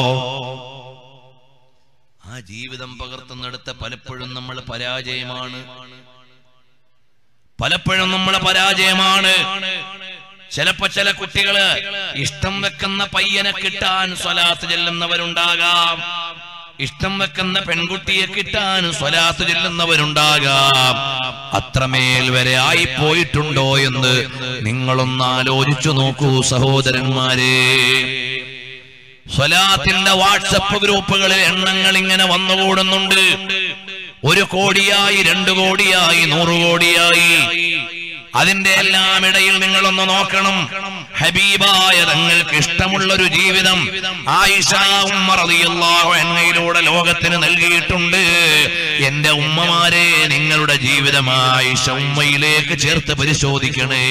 ആ ജീവിതം പകർത്തുന്നിടത്ത് പലപ്പോഴും നമ്മൾ പരാജയമാണ് പലപ്പോഴും നമ്മൾ പരാജയമാണ് ചിലപ്പോ ചില കുട്ടികള് ഇഷ്ടം വെക്കുന്ന പയ്യനെ കിട്ടാൻ സ്വലാത്ത് ചെല്ലുന്നവരുണ്ടാകാം ഇഷ്ടം വെക്കുന്ന പെൺകുട്ടിയെ കിട്ടാൻ സ്വലാത്ത് ചെല്ലുന്നവരുണ്ടാകാം അത്രമേൽ വരെ ആയി പോയിട്ടുണ്ടോ എന്ന് നിങ്ങളൊന്ന് ആലോചിച്ചു നോക്കൂ സഹോദരന്മാരെ സ്വലാത്തിന്റെ വാട്സപ്പ് ഗ്രൂപ്പുകളിൽ എണ്ണങ്ങൾ ഇങ്ങനെ വന്നുകൂടുന്നുണ്ട് ഒരു കോടിയായി രണ്ടു കോടിയായി നൂറ് കോടിയായി അതിന്റെ എല്ലാം ഇടയിൽ നിങ്ങളൊന്ന് നോക്കണം ഹബീബായ തങ്ങൾക്ക് ഇഷ്ടമുള്ള ഒരു ജീവിതം ആയിഷ ഉമ്മ റളിയല്ലാഹു അൻഹയിലൂടെ ലോകത്തിന് നൽകിയിട്ടുണ്ട് എന്റെ ഉമ്മമാരെ നിങ്ങളുടെ ജീവിതം ആയിഷ ഉമ്മയിലേക്ക് ചേർത്ത് പരിശോധിക്കണേ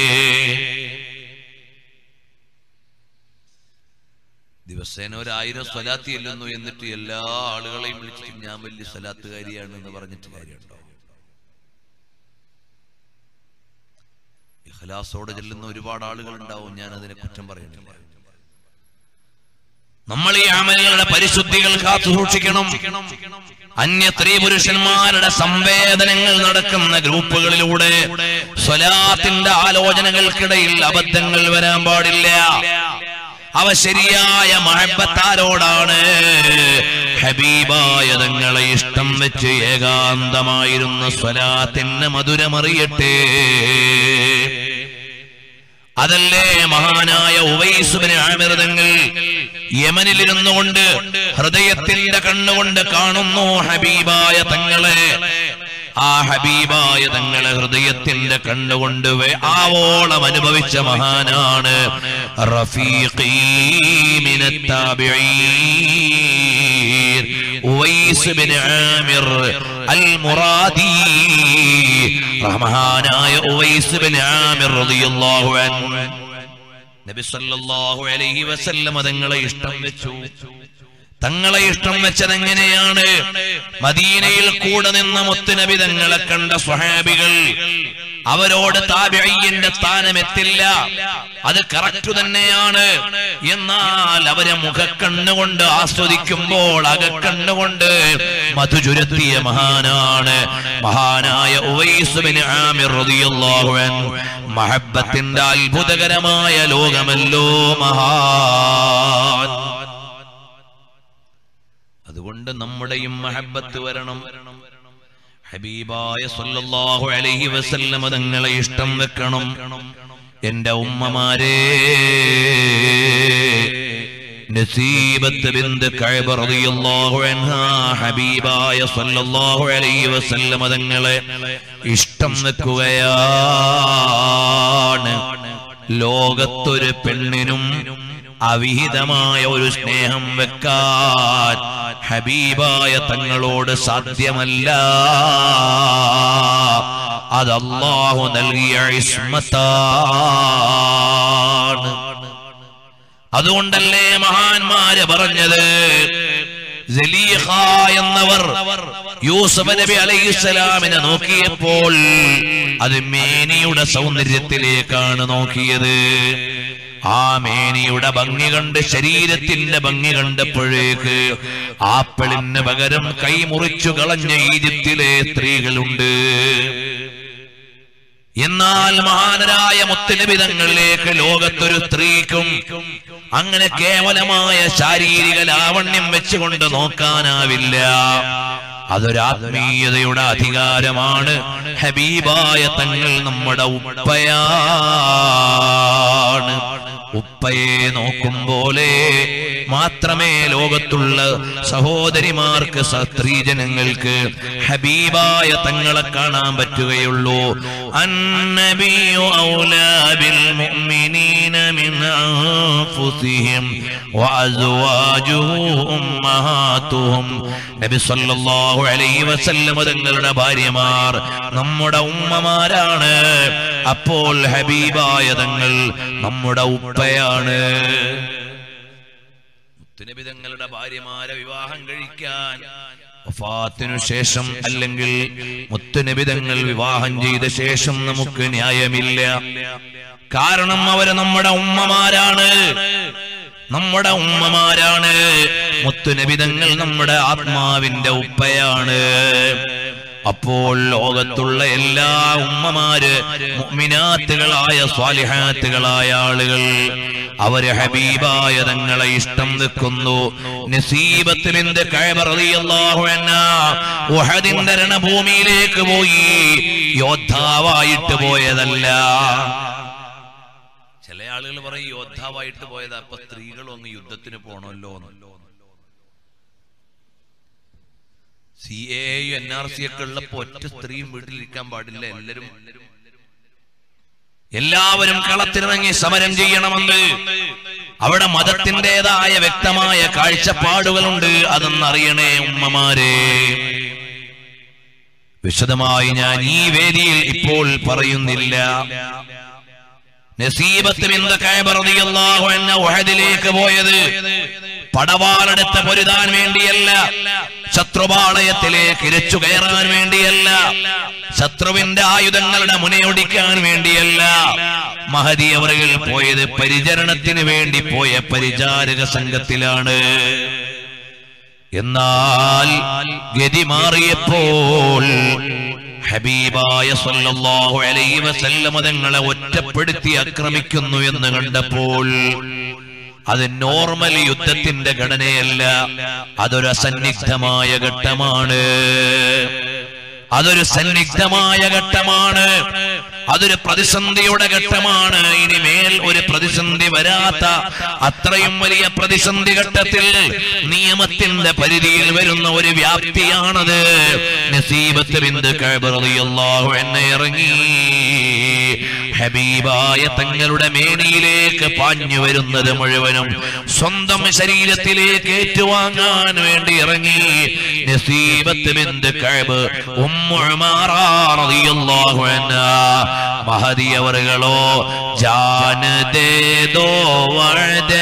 ദിവസേന ഒരായിരം സ്വലാത്തി ചെല്ലുന്നു എന്നിട്ട് എല്ലാ ആളുകളെയും വിളിച്ചിട്ട് ഞാൻ വലിയ സ്വലാത്തുകാരിയാണ് എന്ന് പറഞ്ഞിട്ട് കാര്യമുണ്ടോ ഇഖലാസോടെ ചെല്ലുന്ന ഒരുപാട് ആളുകൾ ഉണ്ടാവും ഞാൻ അതിനെ കുറ്റം പറയുന്നില്ല നമ്മൾ ഈ അമലുകളുടെ പരിശുദ്ധികൾ കാത്തു സൂക്ഷിക്കണം അന്യ സ്ത്രീ പുരുഷന്മാരുടെ സംവേദനങ്ങൾ നടക്കുന്ന ഗ്രൂപ്പുകളിലൂടെ സ്വലാത്തിന്റെ ആലോചനകൾക്കിടയിൽ അബദ്ധങ്ങൾ വരാൻ പാടില്ല അവ ശരിയായ മഹബത്താരോടാണ് ഹബീബായ തങ്ങളെ ഇഷ്ടം വെച്ച് ഏകാന്തമായിരുന്ന സ്വലാത്തിന് മധുരമറിയട്ടെ അതല്ലേ മഹാനായ ഉവൈസുബിന് ആമിർതങ്ങൾ യമനിലിരുന്നു കൊണ്ട് ഹൃദയത്തിന്റെ കണ്ണുകൊണ്ട് കാണുന്നു ഹബീബായ തങ്ങളെ ആ ഹബീബായ തങ്ങളെ ഹൃദയത്തിന്റെ കണ്ണുകൊണ്ട് വേ- ആവോളം അനുഭവിച്ച മഹാനാണ് റഫീഖീ മിനത്ത് താബിഈൻ Uwais bin Amir al Muradi മഹാനായ ഉവൈസ് ബിൻ ആമിർ റളിയല്ലാഹു അൻഹു നബി സല്ലല്ലാഹു അലൈഹി വസല്ലം തങ്ങളെ ഇഷ്ടം വെച്ചു തങ്ങളെ ഇഷ്ടം വെച്ചത് എങ്ങനെയാണ് മദീനയിൽ കൂടെ നിന്ന മുത്തുനബി തങ്ങളെ കണ്ട സ്വഹാബികൾ അവരോട് താബിഈന്റെ സ്ഥാനം എത്തില്ല അത് കറക്റ്റ് തന്നെയാണ് എന്നാൽ അവരെ മുഖക്കണ്ണുകൊണ്ട് ആസ്വദിക്കുമ്പോൾ അകക്കണ്ണുകൊണ്ട് മധുചുരത്തിയ മഹാനാണ് മഹാനായ ഉവൈസ് ബിൻ ആമിർ റളിയല്ലാഹു അൻഹു മഹബത്തിന്റെ അത്ഭുതകരമായ ലോകമല്ലോ മഹാൻ അതുകൊണ്ട് നമ്മുടെയും മഹബത്ത് വരണം ഹബീബായ സല്ലല്ലാഹു അലൈഹി വസല്ലമ തങ്ങളെ ഇഷ്ടം വെക്കണം എന്റെ ഉമ്മമാരെ നസീബത്ത് ബിന്ത് കഅബ റളിയല്ലാഹു അൻഹാ ഹബീബായ സല്ലല്ലാഹു അലൈഹി വസല്ലമ തങ്ങളെ ഇഷ്ടം വെക്കുകയാണ് ലോകത്തൊരു പെണ്ണിനും അവിഹിതമായ ഒരു സ്നേഹം വെക്കാൻ ഹബീബായ തങ്ങളോട് സാധ്യമല്ല അത് അള്ളാഹു നൽകിയ ഇസ്മത്താണ് അതുകൊണ്ടല്ലേ മഹാന്മാര് പറഞ്ഞത് സലീഖ എന്നവർ യൂസഫ് നബി അലൈഹിസ്സലാമിനെ നോക്കിയപ്പോൾ അത് മേനിയുടെ സൗന്ദര്യത്തിലേക്കാണ് നോക്കിയത് ആ മേനിയുടെ ഭംഗി കണ്ട് ശരീരത്തിന്റെ ഭംഗി കണ്ടപ്പോഴേക്ക് ആപ്പിളിന് പകരം കൈമുറിച്ചു കളഞ്ഞ ഈജിപ്തിലെ സ്ത്രീകളുണ്ട് എന്നാൽ മഹാനരായ മുത്തലബിതങ്ങളിലേക്ക് ലോകത്തൊരു സ്ത്രീക്കും അങ്ങനെ കേവലമായ ശാരീരിക ലാവണ്യം വെച്ചുകൊണ്ട് നോക്കാനാവില്ല അതൊരാത്മീയതയുടെ അധികാരമാണ് ഹബീബായ തങ്ങൾ നമ്മുടെ ഉപ്പയാണ് ഉപ്പയെ നോക്കും പോലെ മാത്രമേ ലോകത്തുള്ള സഹോദരിമാർക്ക് സ- സ്ത്രീജനങ്ങൾക്ക് ഹബീബായ തങ്ങളെ കാണാൻ പറ്റുകയുള്ളൂ അന്നബിയു ഔലാ ബിൽ മുഅ്മിനീന മിൻ അൻഫുസിഹിം വഅസ്വാജുഹു ഉമ്മഹാത്തുഹും നബി സല്ലല്ലാഹു അലൈഹി വസല്ലം തങ്ങളുടെ ഭാര്യമാർ നമ്മുടെ ഉമ്മമാരാണ് അപ്പോൾ ഹബീബായ തങ്ങൾ നമ്മുടെ ഉപ്പയാണ് മുത്തുനബി തങ്ങളുടെ ഭാര്യമാരെ വിവാഹം കഴിക്കാൻ വഫാത്തിനു ശേഷം അല്ലെങ്കിൽ മുത്തുനബി തങ്ങൾ വിവാഹം ചെയ്ത ശേഷം നമുക്ക് ന്യായമില്ല കാരണം അവര് നമ്മുടെ ഉമ്മമാരാണ് നമ്മുടെ ഉമ്മമാരാണ് മുത്തുനബിതങ്ങൾ നമ്മുടെ ആത്മാവിന്റെ ഉപ്പയാണ് അപ്പോൾ ലോകത്തുള്ള എല്ലാ ഉമ്മമാര് മുഅ്മിനാത്തുകളായ സ്വാലിഹാത്തുകളായ ആളുകൾ അവര് ഹബീബായ തങ്ങളെ ഇഷ്ടം വെക്കുന്നു നസീബത്തിനിന്റെ ഉഹദിന്റെ രണഭൂമിയിലേക്ക് പോയി യോദ്ധാവായിട്ട് പോയതല്ല ചില ആളുകൾ പറയും യോദ്ധാവായിട്ട് പോയത് അപ്പൊ സ്ത്രീകളും അങ്ങ് യുദ്ധത്തിന് പോണല്ലോ C A N R C ഒക്കെ ഉള്ളപ്പോ ഒറ്റ സ്ത്രീയും വീട്ടിലിരിക്കാൻ പാടില്ല എല്ലാരും എല്ലാവരും കളത്തിലിറങ്ങി സമരം ചെയ്യണമെന്ന് അവിടെ മതത്തിൻ്റെതായ വ്യക്തമായ കാഴ്ചപ്പാടുകളുണ്ട് അതെന്നറിയണേ ഉമ്മമാരെ വിശദമായി ഞാൻ ഈ വേദിയിൽ ഇപ്പോൾ പറയുന്നില്ല നസീബത്ത് ബിന്ദ കഅബ റളിയല്ലാഹു അൻഹ ഉഹദിലേക്ക് പോയത് പടവാളെടുത്ത് പൊരുതാൻ വേണ്ടിയല്ല ശത്രുപാളയത്തിലേക്ക് ഇരച്ചു കയറാൻ വേണ്ടിയല്ല ശത്രുവിന്റെ ആയുധങ്ങളുടെ മുനയൊടിക്കാൻ വേണ്ടിയല്ല മഹതി അവറുകൾ പോയത് പരിചരണത്തിന് വേണ്ടി പോയ പരിചാരക സംഘത്തിലാണ് എന്നാൽ ഗതി മാറിയപ്പോൾ ഹബീബായ സല്ലല്ലാഹു അലൈഹി വസല്ലമ തങ്ങളെ ഒറ്റപ്പെടുത്തി ആക്രമിക്കുന്നു എന്ന് കണ്ടപ്പോൾ അത് നോർമൽ യുദ്ധത്തിന്റെ ഘടനയല്ല അതൊരു അസന്നിഗ്ധമായ ഘട്ടമാണ് അതൊരു സന്നിഗ്ധമായ ഘട്ടമാണ് അതൊരു പ്രതിസന്ധിയുടെ ഘട്ടമാണ് ഇനിമേൽ ഒരു പ്രതിസന്ധി വരാത്ത അത്രയും വലിയ പ്രതിസന്ധി ഘട്ടത്തിൽ നിയമത്തിന്റെ പരിധിയിൽ വരുന്ന ഒരു വ്യാപ്തിയാണത് നസീബത്ത് ബിന്ദു കഅബ് റളിയല്ലാഹു അൻഹ ഇറങ്ങി ഹബീബായ തങ്ങളുടെ മേനിയിലേക്ക് പാഞ്ഞു വരുന്നത് മുഴുവനും സ്വന്തം ശരീരത്തിലേക്ക് ഏറ്റുവാങ്ങാൻ വേണ്ടി ഇറങ്ങി Nusaibah bint Kaab Umm Umara റളിയല്ലാഹു അൻഹ മഹദി അവറുകളോ ജാന ദേ ദോ വഅദേ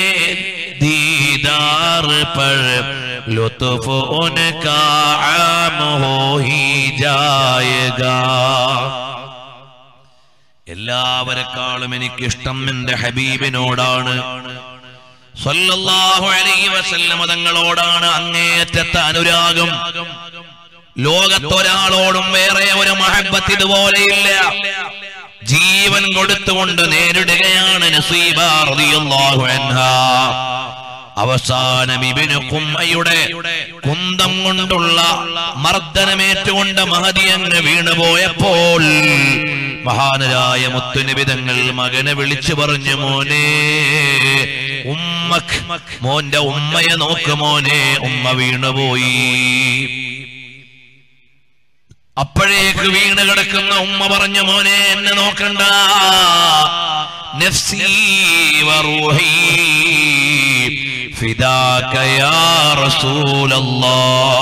दीदार पर लुत्फ उनका आम हो ही जाएगा എല്ലാവരെക്കാളും എനിക്കിഷ്ടം എന്റെ ഹബീബിനോടാണ് സ്വല്ലല്ലാഹു അലൈഹി വസല്ലമ തങ്ങളോടാണ് അങ്ങേയറ്റത്തെ അനുരാഗം ലോകത്തൊരാളോടും വേറെ ഒരു മഹബത്ത് ഇതുപോലെയില്ല ജീവൻ കൊടുത്തുകൊണ്ട് നേരിടുകയാണ് നസീബ റളിയല്ലാഹു അൻഹാ അവസാനം ഇബിന് കുമ്മയുടെ കുന്തം കൊണ്ടുള്ള മർദ്ദനമേറ്റുകൊണ്ട് മഹതി അങ്ങ് വീണുപോയപ്പോൾ മഹാനരായ മുത്തുനിബിതങ്ങൾ മകനെ വിളിച്ചു പറഞ്ഞു മോനെ ഉമ്മക്ക് മോന്റെ ഉമ്മയെ നോക്ക് മോനെ ഉമ്മ വീണുപോയി അപ്പോഴേക്ക് വീണ് കിടക്കുന്ന ഉമ്മ പറഞ്ഞു മോനെ എന്നെ നോക്കണ്ട നഫ്സി വറൂഹി ഫിദാക യാ റസൂലല്ലാഹ്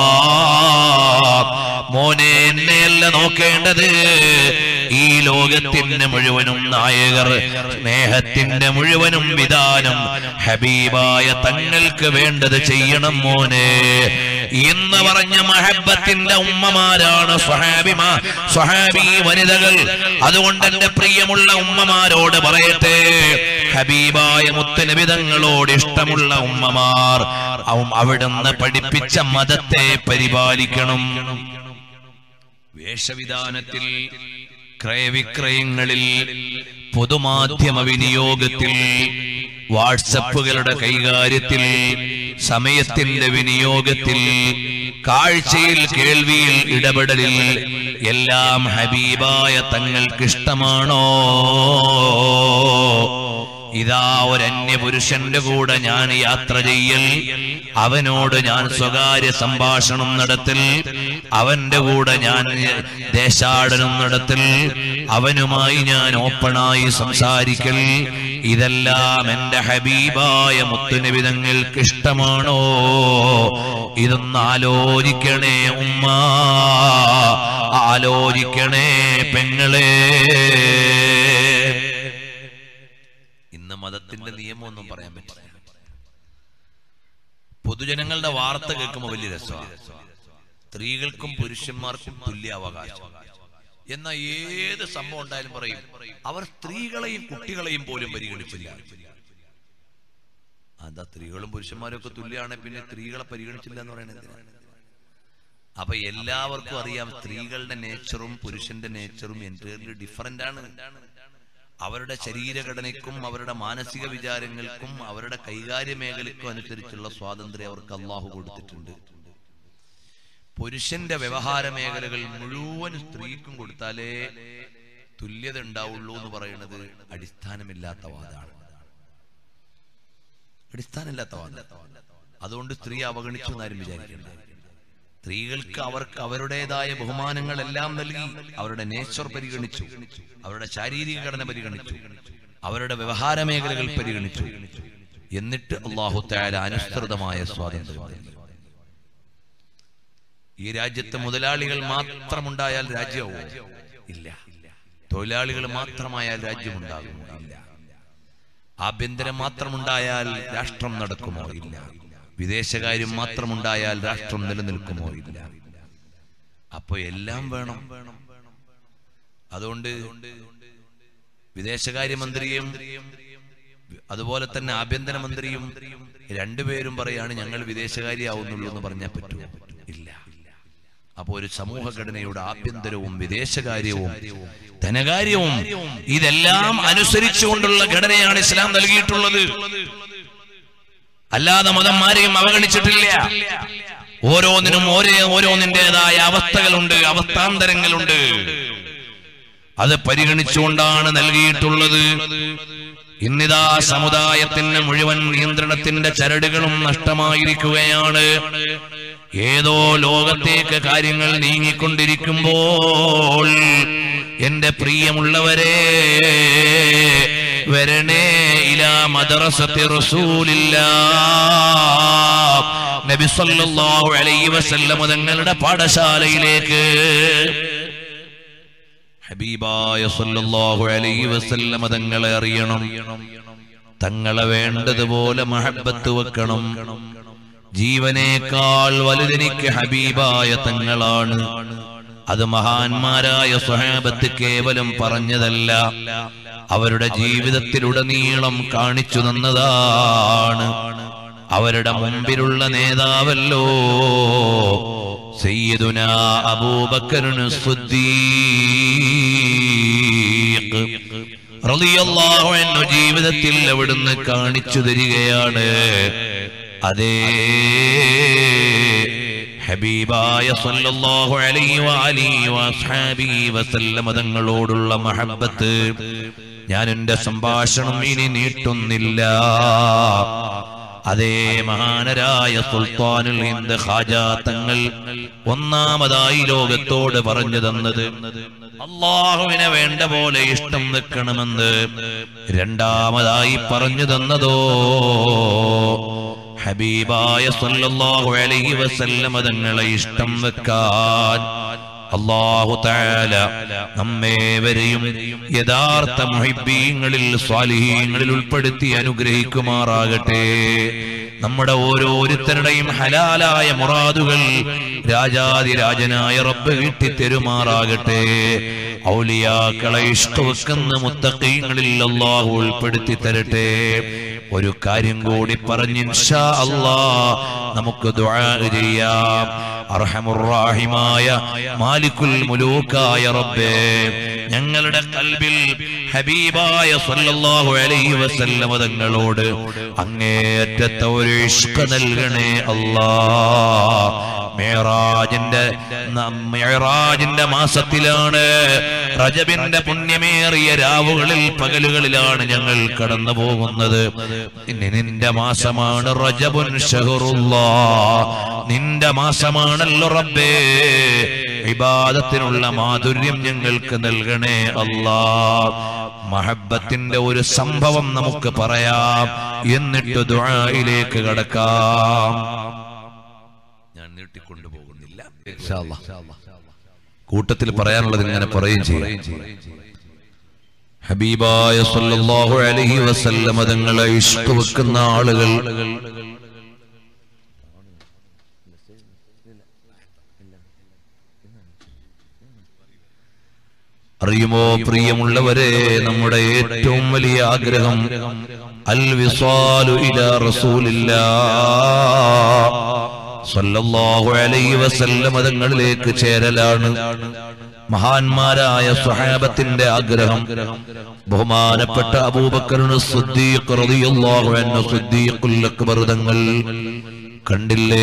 മോനെ എന്നെയല്ല നോക്കേണ്ടത് ഈ ലോകത്തിന്റെ മുഴുവനും നായകർ സ്നേഹത്തിന്റെ മുഴുവനും വിധാനം ഹബീബായ തങ്ങൾക്ക് വേണ്ടത് ചെയ്യണം മോനെ എന്ന് പറഞ്ഞ മഹബത്തിന്റെ ഉമ്മമാരാണ് സ്വഹാബിമാ സ്വഹാബി വനിതകൾ അതുകൊണ്ട് എന്റെ പ്രിയമുള്ള ഉമ്മമാരോട് പറയട്ടെ ഹബീബായ മുത്തനബിതങ്ങളോട് ഇഷ്ടമുള്ള ഉമ്മമാർ അവ- അവിടുന്ന് പഠിപ്പിച്ച മതത്തെ പരിപാലിക്കണം വേഷവിധാനത്തിൽ ക്രയവിക്രയങ്ങളിൽ പൊതുമാധ്യമ വിനിയോഗത്തിൽ വാട്സപ്പുകളുടെ കൈകാര്യത്തിൽ സമയത്തിന്റെ വിനിയോഗത്തിൽ കാഴ്ചയിൽ കേൾവിയിൽ ഇടപെടലിൽ എല്ലാം ഹബീബായ തങ്ങൾക്കിഷ്ടമാണോ ഇതാ ഒരു അന്യപുരുഷന്റെ കൂടെ ഞാൻ യാത്ര ചെയ്യൽ അവനോട് ഞാൻ സ്വകാര്യ സംഭാഷണം നടത്തൽ അവന്റെ കൂടെ ഞാൻ ദേശാടനം നടത്തൽ അവനുമായി ഞാൻ ഓപ്പണായി സംസാരിക്കൽ ഇതെല്ലാം എന്റെ ഹബീബായ മുത്തുനിബിതങ്ങൾക്ക് ഇഷ്ടമാണോ ഇതൊന്ന് ആലോചിക്കണേ ഉമ്മ ആലോചിക്കണേ പെങ്ങളെ ഇന്ന് മതത്തിന്റെ നിയമമൊന്നും പറയാൻ പറ്റില്ല പൊതുജനങ്ങളുടെ വാർത്ത കേൾക്കുമ്പോൾ വലിയ രസമാണ് സ്ത്രീകൾക്കും പുരുഷന്മാർക്കും തുല്യ അവകാശം എന്നാൽ ഏത് സംഭവം ഉണ്ടായാലും പറയും അവർ സ്ത്രീകളെയും കുട്ടികളെയും പോലും പരിഗണിച്ചില്ല അതാ സ്ത്രീകളും പുരുഷന്മാരും ഒക്കെ തുല്യമാണ് പിന്നെ സ്ത്രീകളെ പരിഗണിച്ചില്ല എന്ന് പറയുന്നത് എന്തിനാ? അപ്പൊ എല്ലാവർക്കും അറിയാം സ്ത്രീകളുടെ നേച്ചറും പുരുഷന്റെ നേച്ചറും എൻറ്റയർലി ഡിഫറന്റ് ആണ് അവരുടെ ശരീരഘടനയ്ക്കും അവരുടെ മാനസിക വിചാരങ്ങൾക്കും അവരുടെ കൈകാര്യ മേഖലയ്ക്കും അനുസരിച്ചുള്ള സ്വാതന്ത്ര്യം അവർക്ക് അള്ളാഹു കൊടുത്തിട്ടുണ്ട് പുരുഷന്റെ വ്യവഹാര മേഖലകൾ മുഴുവൻ സ്ത്രീക്കും കൊടുത്താലേ തുല്യത ഉണ്ടാവുള്ളൂ എന്ന് പറയുന്നത് അടിസ്ഥാനമില്ലാത്ത വാദമാണ് അടിസ്ഥാനമില്ലാത്ത വാദം അതുകൊണ്ട് സ്ത്രീ അവഗണിച്ചു എന്നാരും വിചാരിക്കേണ്ട സ്ത്രീകൾക്ക് അവർക്ക് അവരുടേതായ ബഹുമാനങ്ങളെല്ലാം നൽകി അവരുടെ നേച്ചർ പരിഗണിച്ചു അവരുടെ ശാരീരിക ഘടന പരിഗണിച്ചു അവരുടെ വ്യവഹാര മേഖലകൾ പരിഗണിച്ചു എന്നിട്ട് അള്ളാഹു താല അനുസൃതമായ സ്വാതന്ത്ര്യം നൽകി ഈ രാജ്യത്ത് മുതലാളികൾ മാത്രമുണ്ടായാൽ രാജ്യവും ഇല്ല തൊഴിലാളികൾ മാത്രമായാൽ രാജ്യമുണ്ടാകും ഇല്ല ആഭ്യന്തരം മാത്രമുണ്ടായാൽ രാഷ്ട്രം നടക്കുമോ ഇല്ല വിദേശകാര്യം മാത്രമുണ്ടായാൽ രാഷ്ട്രം നിലനിൽക്കുമോ ഇല്ല അപ്പൊ എല്ലാം വേണം അതുകൊണ്ട് വിദേശകാര്യമന്ത്രിയും അതുപോലെ തന്നെ ആഭ്യന്തരമന്ത്രിയും രണ്ടുപേരും പറയാണ് ഞങ്ങൾ വിദേശകാരിയാവുന്നുള്ളൂ എന്ന് പറഞ്ഞാൽ പറ്റുമോ ഇല്ല അപ്പൊ ഒരു സമൂഹഘടനയുടെ ആഭ്യന്തരവും വിദേശകാര്യവും ധനകാര്യവും ഇതെല്ലാം അനുസരിച്ചുകൊണ്ടുള്ള ഘടനയാണ് ഇസ്ലാം നൽകിയിട്ടുള്ളത് അല്ലാതെ മതന്മാരെയും അവഗണിച്ചിട്ടില്ല ഓരോന്നിനും ഓരോ ഓരോന്നിൻ്റെതായ അവസ്ഥകളുണ്ട് അവസ്ഥാന്തരങ്ങളുണ്ട് അത് പരിഗണിച്ചുകൊണ്ടാണ് നൽകിയിട്ടുള്ളത് ഇന്നിതാ സമുദായത്തിന് മുഴുവൻ നിയന്ത്രണത്തിന്റെ ചരടുകളും നഷ്ടമായിരിക്കുകയാണ് ഏതോ ലോകത്തേക്ക് കാര്യങ്ങൾ നീങ്ങിക്കൊണ്ടിരിക്കുമ്പോൾ എന്റെ പ്രിയമുള്ളവരെ വരണേ ഇലാ മദ്രസത്തി റസൂലില്ല നബി സല്ലല്ലാഹു അലൈഹി വസല്ലം തങ്ങളുടെ പാഠശാലയിലേക്ക് ഹബീബായ സല്ലല്ലാഹു അലൈഹി വസല്ലം തങ്ങളെ അറിയണം തങ്ങളെ വേണ്ടതുപോലെ മഹബത്ത് വെക്കണം ജീവനേക്കാൾ വലുതെനിക്ക് ഹബീബായ തങ്ങളാണ് അത് മഹാന്മാരായ സ്വഹാബത്ത് കേവലം പറഞ്ഞതല്ല അവരുടെ ജീവിതത്തിലുടനീളം കാണിച്ചു തന്നതാണ് അവരുടെ മുമ്പിലുള്ള നേതാവല്ലോ സയ്യിദുന അബൂബക്കറിന് റളിയല്ലാഹു അൻഹു ജീവിതത്തിൽ അവിടുന്ന് കാണിച്ചു തരികയാണ് അതേ ഹബീബായ സല്ലല്ലാഹു അലൈഹി വഅലിഹി വഅസ്ഹാബിഹി വസല്ലമ തങ്ങളോടുള്ള മഹബ്ബത്ത് ഞാൻ എന്റെ സംഭാഷണം ഇനി നീട്ടുന്നില്ല അതേ മഹാനരായ സുൽത്താനുൽ ഹിന്ദ് ഖാജാ തങ്ങൾ ഒന്നാമതായി ലോകത്തോട് പറഞ്ഞു തന്നത് അള്ളാഹുവിനെ വേണ്ട പോലെ ഇഷ്ടം വെക്കണമെന്ന് രണ്ടാമതായി പറഞ്ഞു തന്നതോ ഹബീബായ സല്ലല്ലാഹു അലൈഹി വസല്ലമ തങ്ങളെ ഇഷ്ടം വെക്കാൻ അള്ളാഹു താല നമ്മേവരെയും യഥാർത്ഥ മുഹിബീങ്ങളിൽ സ്വാലിഹീങ്ങളിൽ ഉൾപ്പെടുത്തി അനുഗ്രഹിക്കുമാറാകട്ടെ നമ്മുടെ ഓരോരുത്തരുടെയും ഹലാലായ മുറാദുകൾ രാജാതിരാജനായ റബ്ബ് വീട്ടിത്തരുമാറാകട്ടെ ഔലിയാക്കളെ ഇഷ്ടവെക്കുന്ന മുത്തക്കീങ്ങളിൽ അള്ളാഹു ഉൾപ്പെടുത്തി തരട്ടെ ഒരു കാര്യം കൂടി പറഞ്ഞ് ഇൻഷാ അല്ലാ നമുക്ക് ദുആ ചെയ്യാം അർഹമുറാഹിമായ മാലിക്കുൽ മുലൂക്കായ റബ്ബേ ഞങ്ങളുടെ കൽബിൽ ഹബീബായ സല്ലല്ലാഹു അലൈഹി വസല്ലമ തങ്ങളോട് അങ്ങേയറ്റത്തെ ഒരു ഇഷ്ക നൽകണേ അല്ലാ മേറാജിന്റെ മേറാജിന്റെ മാസത്തിലാണ് റജബിന്റെ പുണ്യമേറിയ രാവുകളിൽ പകലുകളിലാണ് ഞങ്ങൾ കടന്നു പോകുന്നത് ഇനി നിന്റെ മാസമാണ് റജബുൻ ഷഹറുല്ലാ നിന്റെ മാസമാണല്ലോ റബ്ബേ ഇബാദത്തിനുള്ള മാധുര്യം ഞങ്ങൾക്ക് നൽകണേ അല്ലാ മഹബത്തിന്റെ ഒരു സംഭവം നമുക്ക് പറയാം എന്നിട്ട് ദുആയിലേക്ക് കടക്കാം ഞാൻ നീട്ടിക്കൊണ്ടു പോകുന്നില്ല കൂട്ടത്തിൽ പറയാനുള്ളത് ഇങ്ങനെ പറയുകയും ചെയ്യും ഹബീബായ സല്ലല്ലാഹു അലൈഹി വസല്ലമ തങ്ങളെ ഇഷ്ക് വെക്കുന്ന ആളുകൾ അറിയുമോ പ്രിയമുള്ളവരെ നമ്മുടെ ഏറ്റവും വലിയ ആഗ്രഹം അൽ വിസ്വാലു ഇലാ റസൂലില്ലാ സല്ലല്ലാഹു അലൈഹി വസല്ലം തങ്ങളിലേക്ക് ചേരലാണ് മഹാന്മാരായ സ്വഹാബത്തിന്റെ ആഗ്രഹം ബഹുമാനപ്പെട്ട അബൂബക്കറിന് സിദ്ദീഖ് റളിയല്ലാഹു അൻഹു സിദ്ദീഖുൽ അക്ബർ തങ്ങൾ കണ്ടില്ലേ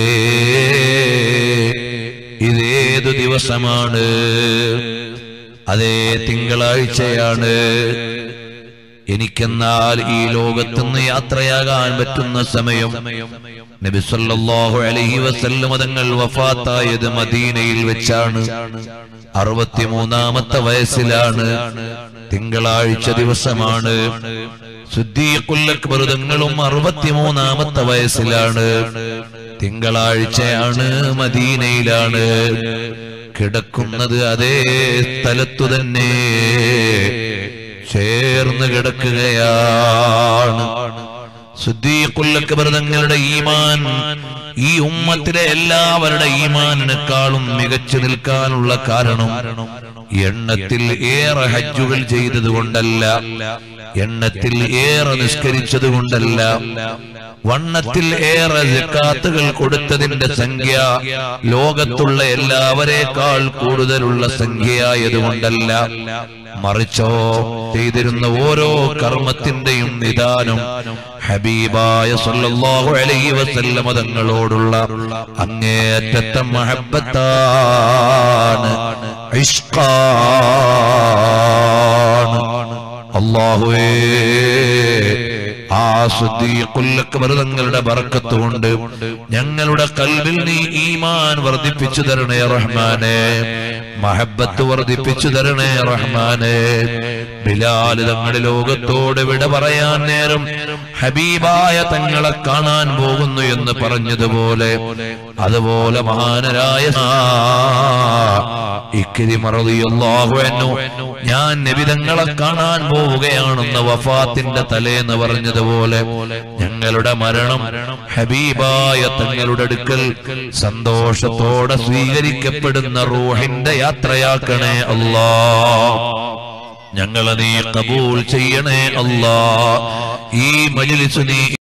ഇതേതു ദിവസമാണ് അതേ തിങ്കളാഴ്ചയാണ് എനിക്കെന്നാൽ ഈ ലോകത്തുനിന്ന് യാത്രയാകാൻ പറ്റുന്ന സമയം നബി സല്ലല്ലാഹു അലൈഹി വസല്ലം തങ്ങൾ വഫാത്തായത് മദീനയിൽ വെച്ചാണ് അറുപത്തിമൂന്നാമത്തെ വയസ്സിലാണ് തിങ്കളാഴ്ച ദിവസമാണ് സുദ്ദീഖുൽ തങ്ങളും അറുപത്തിമൂന്നാമത്തെ വയസ്സിലാണ് തിങ്കളാഴ്ചയാണ് മദീനയിലാണ് കിടക്കുന്നത് അതേ സ്ഥലത്തു തന്നെ ചേർന്ന് കിടക്കുകയാണ് സുദ്ദീഖുല്ലക്ബർ തങ്ങളുടെ ഈമാൻ ഈ ഉമ്മത്തിലെ എല്ലാവരുടെ ഈമാനിനേക്കാളും മികച്ചു നിൽക്കാനുള്ള കാരണം എണ്ണത്തിൽ ഏറെ ഹജ്ജുകൾ ചെയ്തത് കൊണ്ടല്ല എണ്ണത്തിൽ ഏറെ നിസ്കരിച്ചത് കൊണ്ടല്ല വണ്ണത്തിൽ ഏറെ ജക്കാത്തുകൾ കൊടുത്തതിന്റെ സംഖ്യ ലോകത്തുള്ള എല്ലാവരേക്കാൾ കൂടുതലുള്ള സംഖ്യയായതുകൊണ്ടല്ല മറിച്ചോ ചെയ്തിരുന്ന ഓരോ കർമ്മത്തിന്റെയും നിദാനം ഹബീബായ സല്ലല്ലാഹു അലൈഹി വസല്ലമ തങ്ങളോടുള്ള അങ്ങേയറ്റത്തെ മഹബത്താണ് ഇഷ്കാണ് അള്ളാഹുവേ ആ സുദ്ദീഖുല്ലക്ബർ തങ്ങളുടെ ബർക്കത്ത് കൊണ്ട് ഞങ്ങളുടെ കൽവിൽ നീ ഈമാൻ വർദ്ധിപ്പിച്ചു തരണേ റഹ്മാനെ മഹബത്ത് വർദ്ധിപ്പിച്ചു തരണേ റഹ്മാനെ ബിലാൽ തങ്ങളുടെ ലോകത്തോട് വിട പറയാൻ നേരം ഹബീബായ തങ്ങളെ കാണാൻ പോകുന്നു എന്ന് പറഞ്ഞതുപോലെ അതുപോലെ മഹാനരായ ഇക്കിരിമറിയാഹു ഞാൻ നബിതങ്ങളെ കാണാൻ പോവുകയാണെന്ന് വഫാത്തിന്റെ തലേന്ന് പറഞ്ഞതുപോലെ ഞങ്ങളുടെ മരണം ഹബീബായ തങ്ങളുടെ അടുക്കൽ സന്തോഷത്തോടെ സ്വീകരിക്കപ്പെടുന്ന റൂഹിന്റെ യാത്രയാക്കണേ അല്ലാ ഞങ്ങളെ നീ കബൂൽ ചെയ്യണേ അല്ലാ ഈ മജിലിസ് നീ